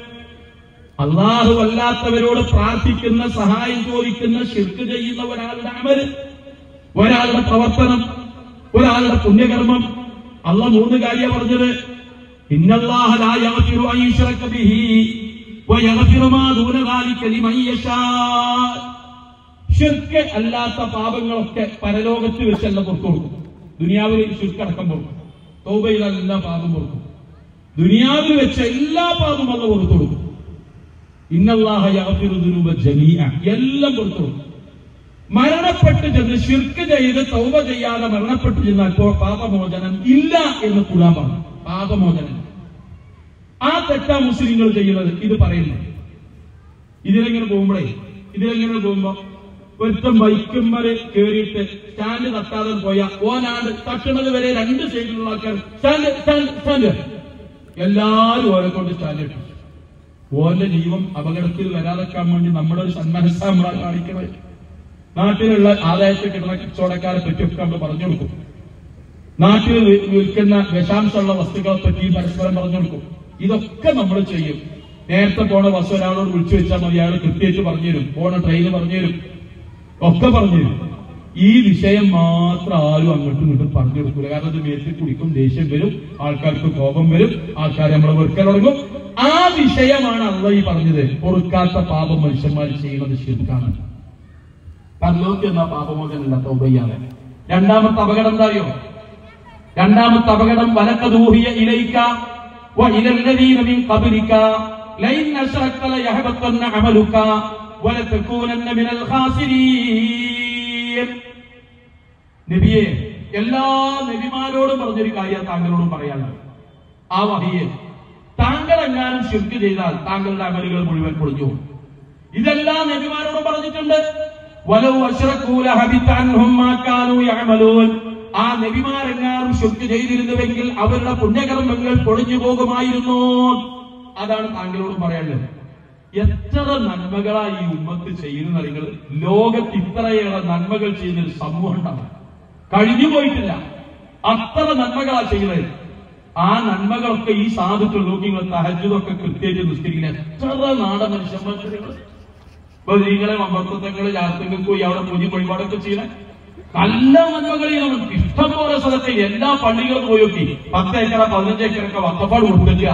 അള്ളാഹു അല്ലാത്തവരോട് പ്രാർത്ഥിക്കുന്ന സഹായം ചോദിക്കുന്ന ശിർക്ക് ചെയ്യുന്ന ഒരാളുടെ അമല് ഒരാളുടെ പ്രവർത്തനം ഒരാളുടെ പുണ്യകർമ്മം അല്ല മൂന്ന് കാര്യം പറഞ്ഞത് ഇന്നല്ലാഹ ലാ യഗ്ഫിറു അൻ യുശ്റക ബിഹി വയഗ്ഫിറു മാ ദൂന ദാലിക ലിമൻ യശാ ഷിർക്ക് അല്ലാത്ത പാപങ്ങളൊക്കെ പരലോകത്ത് വെച്ചല്ല പുറത്തു കൊടുക്കും ദുനിയാവിൽ ഷിർക്ക് അടക്കം കൊടുക്കും തൗബയിൽ എല്ലാ പാപം കൊടുക്കും ദുനിയാവിൽ വെച്ച എല്ലാ പാപവും അല്ല പുറത്തു കൊടുക്കും ഇന്നല്ലാഹ യഗ്ഫിറു ദുനൂബ ജമീഅ എല്ലാം പുറത്തു കൊടുക്കും മരണപ്പെട്ട് ചെന്ന് ശിർക്ക് ചെയ്ത് തൗബ ചെയ്യാതെ മരണപ്പെട്ട് ചെന്നാൽ ഇപ്പോൾ പാപമോചനം ഇല്ല എന്ന് കൂടാൻ പറഞ്ഞു പാപമോചനം ആ തെറ്റാ മുസ്ലിങ്ങൾ ചെയ്യുന്നത് ഇത് പറയുന്നത് ഇതിലെങ്ങനെ പോകുമ്പോഴേ ഇതിലെങ്ങനെ പോകുമ്പോ ഒരുത്തം ബൈക്കുമ്മല് കേറിയിട്ട് സ്റ്റാൻഡ് തട്ടാതെ പോയ ഓനാണ്ട് തട്ടുന്നത് വരെ രണ്ട് സൈഡിലുള്ള ആൾക്കാർ സ്റ്റാൻഡ് സ്റ്റാൻഡ് സ്റ്റാൻഡ് എല്ലാരും ഓനെ കൊണ്ട് സ്റ്റാൻഡ് ഇട്ടു ഓന്റെ ജീവൻ അപകടത്തിൽ വരാതെക്കാൻ വേണ്ടി നമ്മുടെ ഒരു സന്മനസ്സ നമ്മളാ കാണിക്കുന്നത് നാട്ടിലുള്ള ആദായത്തിൽ കിട്ടുന്ന കച്ചവടക്കാരെ പറ്റിയൊക്കെ നമ്മൾ പറഞ്ഞു കൊടുക്കും നാട്ടിൽ വി- വിൽക്കുന്ന വിഷാംശമുള്ള വസ്തുക്കളെ പറ്റി പരസ്പരം പറഞ്ഞു കൊടുക്കും ഇതൊക്കെ നമ്മൾ ചെയ്യും നേരത്തെ പോണ ബസ് ഒരാളോട് വിളിച്ചു വെച്ചാൽ മതി അയാൾ കൃത്യമായിട്ട് പറഞ്ഞു തരും പോണ ട്രെയിന് പറഞ്ഞു തരും ഒക്കെ പറഞ്ഞു തരും ഈ വിഷയം മാത്രം ആരും അങ്ങോട്ടും ഇങ്ങോട്ടും പറഞ്ഞു കൊടുക്കൂല കാരണം ഇത് മേത്തിൽ കുടിക്കും ദേഷ്യം വരും ആൾക്കാർക്ക് കോപം വരും ആൾക്കാർ നമ്മളെ വെറുക്കാൻ തുടങ്ങും ആ വിഷയമാണ് അള്ള ഈ പറഞ്ഞത് പൊറുക്കാത്ത പാപം മനുഷ്യന്മാർ ചെയ്യുന്നത് ശരിക്കാണ് പരലോകത്ത് എന്ന പാപമോചനല്ല തൗബയ്യാതെ രണ്ടാമത്തെ അപകടം എന്താ അറിയോ രണ്ടാമത്തെ അപകടം വലക്കദൂഹിയ ഇലയിക്ക وإلى الذين من قبلك لئن أشركت ليحبطن عملك ولتكونن من الخاسرين നബിയെ എല്ലാ നബിമാരോടും പറഞ്ഞൊരു കാര്യം താങ്കളോടും പറയാനുള്ളത് ആ വഹിയെ താങ്കൾ എങ്ങാനും ശിർക്ക് ചെയ്താൽ താങ്കളുടെ അമലുകൾ മുഴുവൻ പൊളിഞ്ഞു പോകും. ഇതെല്ലാം നബിമാരോടും പറഞ്ഞിട്ടുണ്ട് വലൗ അശ്റക്കൂ ലഹബിത അൻഹും മാ കാനൂ യഅമലൂൻ ആ നബിമാരെങ്ങാനും ശുദ്ധി ചെയ്തിരുന്നുവെങ്കിൽ അവരുടെ പുണ്യകർമ്മങ്ങൾ പൊളിഞ്ഞു പോകുമായിരുന്നു അതാണ് താങ്കളോട് പറയാനുള്ളത് എത്ര നന്മകളായി ഈ ഉമ്മത്ത് ചെയ്യുന്ന നിങ്ങൾ ലോകത്ത് ഇത്രയേറെ നന്മകൾ ചെയ്യുന്ന ഒരു സമൂഹം ഉണ്ടാവും കഴിഞ്ഞു പോയിട്ടില്ല അത്ര നന്മകളാ ചെയ്യുന്നത് ആ നന്മകളൊക്കെ ഈ സാധുക്കൾ നോക്കി നിങ്ങൾ തഹജുദൊക്കെ കൃത്യമായിട്ട് നിസ്കരിക്കുന്ന എത്ര നാടൻ മനുഷ്യന്മാർ നിങ്ങൾ ഇപ്പൊ നിങ്ങളെ മമ്പത്തങ്ങള് ജാതകങ്ങൾക്ക് പോയി അവിടെ പൂജ വഴിപാടൊക്കെ ചെയ്യണേ നല്ല നന്മകൾ ചെയ്യണം ഇഷ്ടംപോലെ സ്ഥലത്ത് എല്ലാ പള്ളികളും പോയി നോക്കി പത്ത് ഏക്കറ പതിനഞ്ച് ഏക്കറൊക്കെ വക്കപ്പാട് കൊടുക്കുക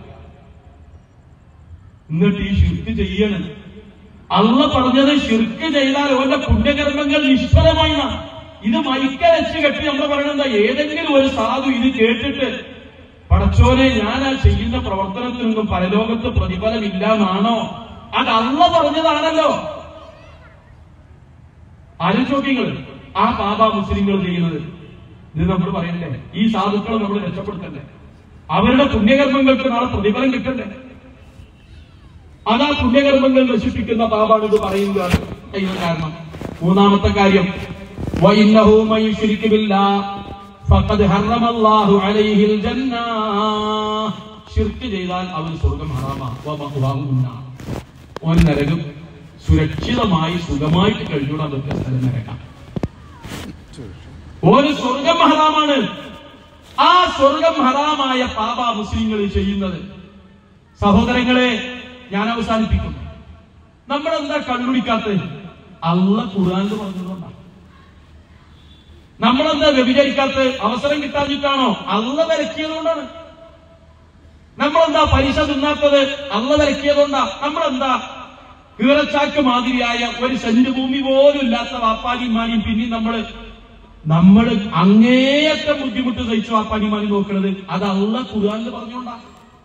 എന്നിട്ട് ഈ ഷിർക്ക് ചെയ്യണം അള്ള പറഞ്ഞത് ഷിർക്ക് ചെയ്താൽ ഓന്റെ പുണ്യകർമ്മങ്ങൾ നിഷ്ഫലമായി എന്നാ. ഇത് മൈക്കരച്ച് കെട്ടി നമ്മൾ പറയണെന്താ ഏതെങ്കിലും ഒരു സാധു ഇത് കേട്ടിട്ട് പടച്ചോനെ ഞാൻ ആ ചെയ്യുന്ന പ്രവർത്തനത്തിൽ നിന്നും പരലോകത്ത് പ്രതിഫലമില്ല എന്നാണോ അത് അള്ള പറഞ്ഞതാണല്ലോ ആലോചോക്യങ്ങൾ ആ പാപ മുസ്ലിങ്ങൾ ചെയ്യുന്നത് ഇത് നമ്മൾ പറയണ്ടേ ഈ സാധുക്കളെ നമ്മൾ രക്ഷപ്പെടുത്തണ്ടേ അവരുടെ പുണ്യകർമ്മങ്ങൾക്ക് നാളെ പ്രതിഫലം കിട്ടണ്ടേ അതാ പുണ്യകർമ്മങ്ങൾ നശിപ്പിക്കുന്ന പാപാണ് ഇത് പറയുന്നതാണ് അതിന് കാരണം മൂന്നാമത്തെ കാര്യം وإنه من يشرك بالله فقد حرم الله عليه الجنة ഷിർക്ക് ചെയ്താൽ അവന് സ്വർഗം ഹറാമാകുന്ന ഓൻ നരകം സുരക്ഷിതമായി സുഖമായിട്ട് കഴിഞ്ഞൂടാൻ പറ്റിയ സ്ഥലം നരക്കാം ഒരു സ്വർഗം ഹറാമാണ് ആ സ്വർഗം ഹറാമായ പാപ മുസ്ലിങ്ങൾ ചെയ്യുന്നത് സഹോദരങ്ങളെ ഞാൻ അവസാനിപ്പിക്കുന്നു നമ്മളെന്താ കണ്ണുടിക്കാത്തത് അല്ല ഖുർആൻ പറഞ്ഞതുകൊണ്ടാണ് നമ്മളെന്താ വ്യഭിചരിക്കാത്ത അവസരം കിട്ടാഞ്ഞിട്ടാണോ അല്ല വിലക്കിയതുകൊണ്ടാണ് നമ്മളെന്താ പലിശ തിന്നാത്തത് അല്ല വിലക്കിയതുകൊണ്ടാ നമ്മളെന്താ കീറച്ചാക്ക് മാതിരിയായ ഒരു സെന്റ് ഭൂമി പോലും ഇല്ലാത്ത വാപ്പാനിമാനിയും പിന്നെ നമ്മള് നമ്മൾ അങ്ങേയറ്റം ബുദ്ധിമുട്ട് സഹിച്ചു വാപ്പാനിമാനി നോക്കുന്നത് അത് അല്ല ഖുർആനിൽ പറഞ്ഞോണ്ടാ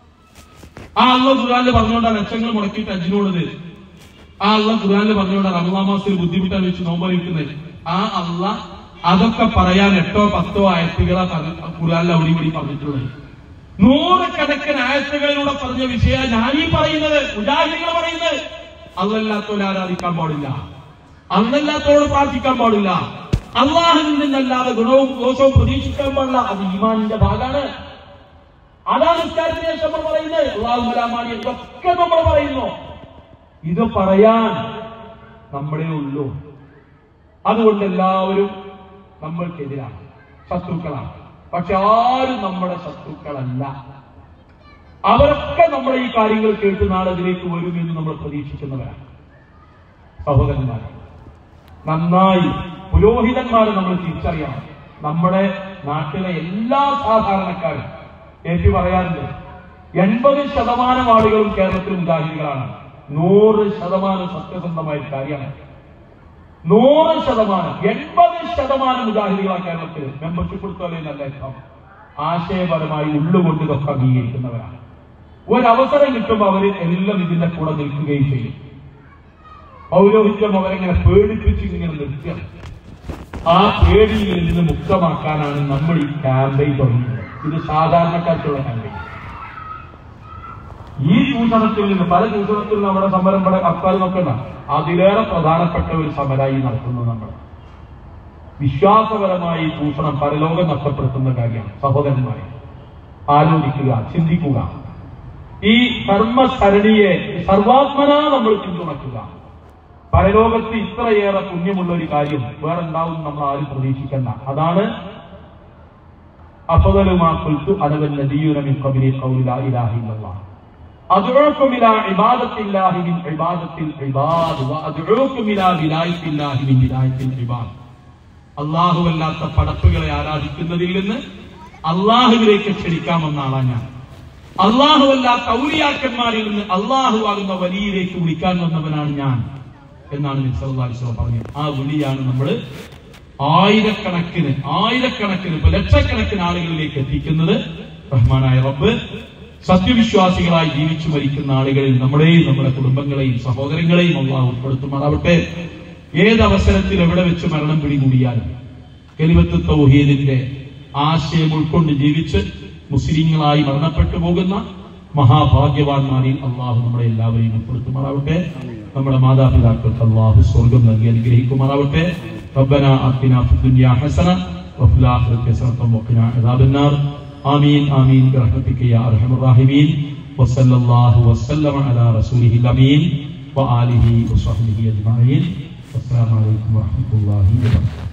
ആ അള്ള ഖുർആനിൽ പറഞ്ഞോണ്ടാ ലക്ഷങ്ങൾ മുടക്കിയിട്ട് അജിനോടത് ആ അള്ള ഖുർആനിൽ പറഞ്ഞോണ്ടാ റമദാൻ മാസത്തിൽ ബുദ്ധിമുട്ടാണ് വെച്ച് നോമ്പറിയിക്കുന്നത് ആ അള്ള അതൊക്കെ പറയാൻ എട്ടോ പത്തോ ആയത്തുകളാ പറഞ്ഞ- ഖുർആനിൽ അവിടെ ഇവിടെ പറഞ്ഞിട്ടുള്ളത് നൂറുകണക്കിന് ആയത്തുകളിലൂടെ പറഞ്ഞ വിഷയ ഞാനീ പറയുന്നത് മുജാഹിദികൾ പറയുന്നത് അല്ലല്ലാത്തോലെ ആരാധിക്കാൻ പാടില്ല അന്നല്ലാത്തോട് പ്രാർത്ഥിക്കാൻ പാടില്ല അള്ളാഹുവിൽ നിന്നല്ലാതെ ഗുണവും ദോഷവും പ്രതീക്ഷിക്കാൻ പാടില്ല അത് ഈമാനിന്റെ ഭാഗമാണ് അതാണ് നിസ്കാരത്തിന് ശേഷം നമ്മൾ പറയുന്നത് അള്ളാഹു മലാമാണി ഇതൊക്കെ നമ്മൾ പറയുന്നു ഇത് പറയാൻ നമ്മളേ ഉള്ളൂ അതുകൊണ്ട് എല്ലാവരും നമ്മൾക്കെതിരാണ് ശത്രുക്കളാണ് പക്ഷെ ആരും നമ്മുടെ ശത്രുക്കളല്ല അവരൊക്കെ നമ്മുടെ ഈ കാര്യങ്ങൾ കേട്ട് നാളെ ഇതിലേക്ക് വരുമെന്ന് നമ്മൾ പ്രതീക്ഷിക്കുന്നവരാണ് സഹോദരന്മാർ നന്നായി പുരോഹിതന്മാരെ നമ്മൾ തിരിച്ചറിയണം നമ്മുടെ നാട്ടിലെ എല്ലാ സാധാരണക്കാരും ഏറ്റു പറയാറുണ്ട് എൺപത് ശതമാനം ആളുകളും കേരളത്തിൽ മുജാഹിദികളാണ് നൂറ് ശതമാനം സത്യസന്ധമായ ഒരു കാര്യമാണ് നൂറ് ശതമാനം എൺപത് ശതമാനം മുജാഹിദികളാണ് കേരളത്തിൽ മെമ്പർഷിപ്പ് എടുത്തോലെ നല്ല ഇഷ്ടം ആശയപരമായി ഉള്ളുകൊണ്ട് ഇതൊക്കെ അംഗീകരിക്കുന്നവരാണ് ഒരവസരം കിട്ടുമ്പോൾ അവർ എല്ലാം ഇതിന്റെ കൂടെ നിൽക്കുകയും ചെയ്യും പൗരോഹിത്യം അവരെങ്ങനെ പേടിപ്പിച്ച് ഇങ്ങനെ നിർത്തിയാണ് ആ പേടിയിൽ നിന്ന് മുക്തമാക്കാനാണ് നമ്മൾ ഈ ക്യാമ്പയിൻ തുടങ്ങിയത് ഇത് സാധാരണക്കാർക്കുള്ള ക്യാമ്പയിൻ ഈ ചൂഷണത്തിൽ നിന്ന് പല ചൂഷണത്തിൽ നിന്ന് നമ്മുടെ സമരം ഇവിടെ അക്കാൽ നോക്കണ്ട അതിലേറെ പ്രധാനപ്പെട്ട ഒരു സമരമായി നടത്തുന്നത് നമ്മൾ വിശ്വാസപരമായി ചൂഷണം പരലോകം നഷ്ടപ്പെടുത്തുന്ന കാര്യമാണ് സഹോദരന്മാരെ ആലോചിക്കുക ചിന്തിക്കുക ഈ കർമ്മസരണിയെ സർവാത്മന നമ്മൾ പിന്തുണക്കുക പരലോകത്ത് ഇത്രയേറെ പുണ്യമുള്ള ഒരു കാര്യം വേറെ ഉണ്ടാവും നമ്മൾ ആരും പ്രതീക്ഷിക്കണ്ട അതാണ് അഫദലുമാ ഖുൽതു അനവൻ നബിയുന മിൻ ഖബ്ലി ഖൗലി ലാ ഇലാഹ ഇല്ലല്ലാഹ് അദ്ഉക്കും ഇലാ ഇബാദത്തില്ലാഹി മിൻ ഇബാദത്തിൽ ഇബാദ് വ അദ്ഉക്കും ഇലാ വിലായത്തില്ലാഹി മിൻ വിലായത്തിൽ ഇബാദ് അല്ലാഹുവല്ലാത്ത പടപ്പുകളെ ആരാധിക്കുന്നതിൽ നിന്ന് അള്ളാഹുവിലേക്ക് ക്ഷണിക്കാമെന്ന ആളാണ് ഞാൻ അള്ളാഹുവല്ലാത്ത ഔലിയാക്കന്മാരിൽ നിന്ന് അള്ളാഹു ആകുന്ന വലിയിലേക്ക് വിളിക്കാൻ വന്നവനാണ് ഞാൻ എന്നാണ് നബി സല്ലല്ലാഹു അലൈഹി വസല്ലം പറഞ്ഞത് ആ വിളിയാണ് നമ്മൾ ആയിരക്കണക്കിന് ആയിരക്കണക്കിന് ഇപ്പൊ ലക്ഷക്കണക്കിന് ആളുകളിലേക്ക് എത്തിക്കുന്നത് റഹ്മാനായ റബ്ബ് സത്യവിശ്വാസികളായി ജീവിച്ചു മരിക്കുന്ന ആളുകളിൽ നമ്മുടെയും നമ്മുടെ കുടുംബങ്ങളെയും സഹോദരങ്ങളെയും അള്ളാഹു ഉൾപ്പെടുത്തുമാറാവട്ടെ ഏതവസരത്തിൽ എവിടെ വെച്ച് മരണം പിടികൂടിയാലും കെലിമത്ത് തൗഹീദിന്റെ ആശയം ഉൾക്കൊണ്ട് ജീവിച്ച് മുസ്ലിങ്ങളായി മരണപ്പെട്ടു പോകുന്ന മഹാഭാഗ്യവാന്മാരിൽ അള്ളാഹു നമ്മളെ എല്ലാവരെയും ഉൾപ്പെടുത്തുമാറാവട്ടെ നമ്മുടെ മാതാപിതാക്കൾക്ക് അള്ളാഹു സ്വർഗം നൽകി അനുഗ്രഹിക്കുമാറാവട്ടെ ربنا آتنا في الدنيا حسنة وفي الآخرة حسنة وقنا عذاب النار آمين آمين برحمتك يا أرحم الراحمين وصلى الله وسلم على رسوله الأمين وآله وصحبه أجمعين والسلام عليكم ورحمة الله وبركاته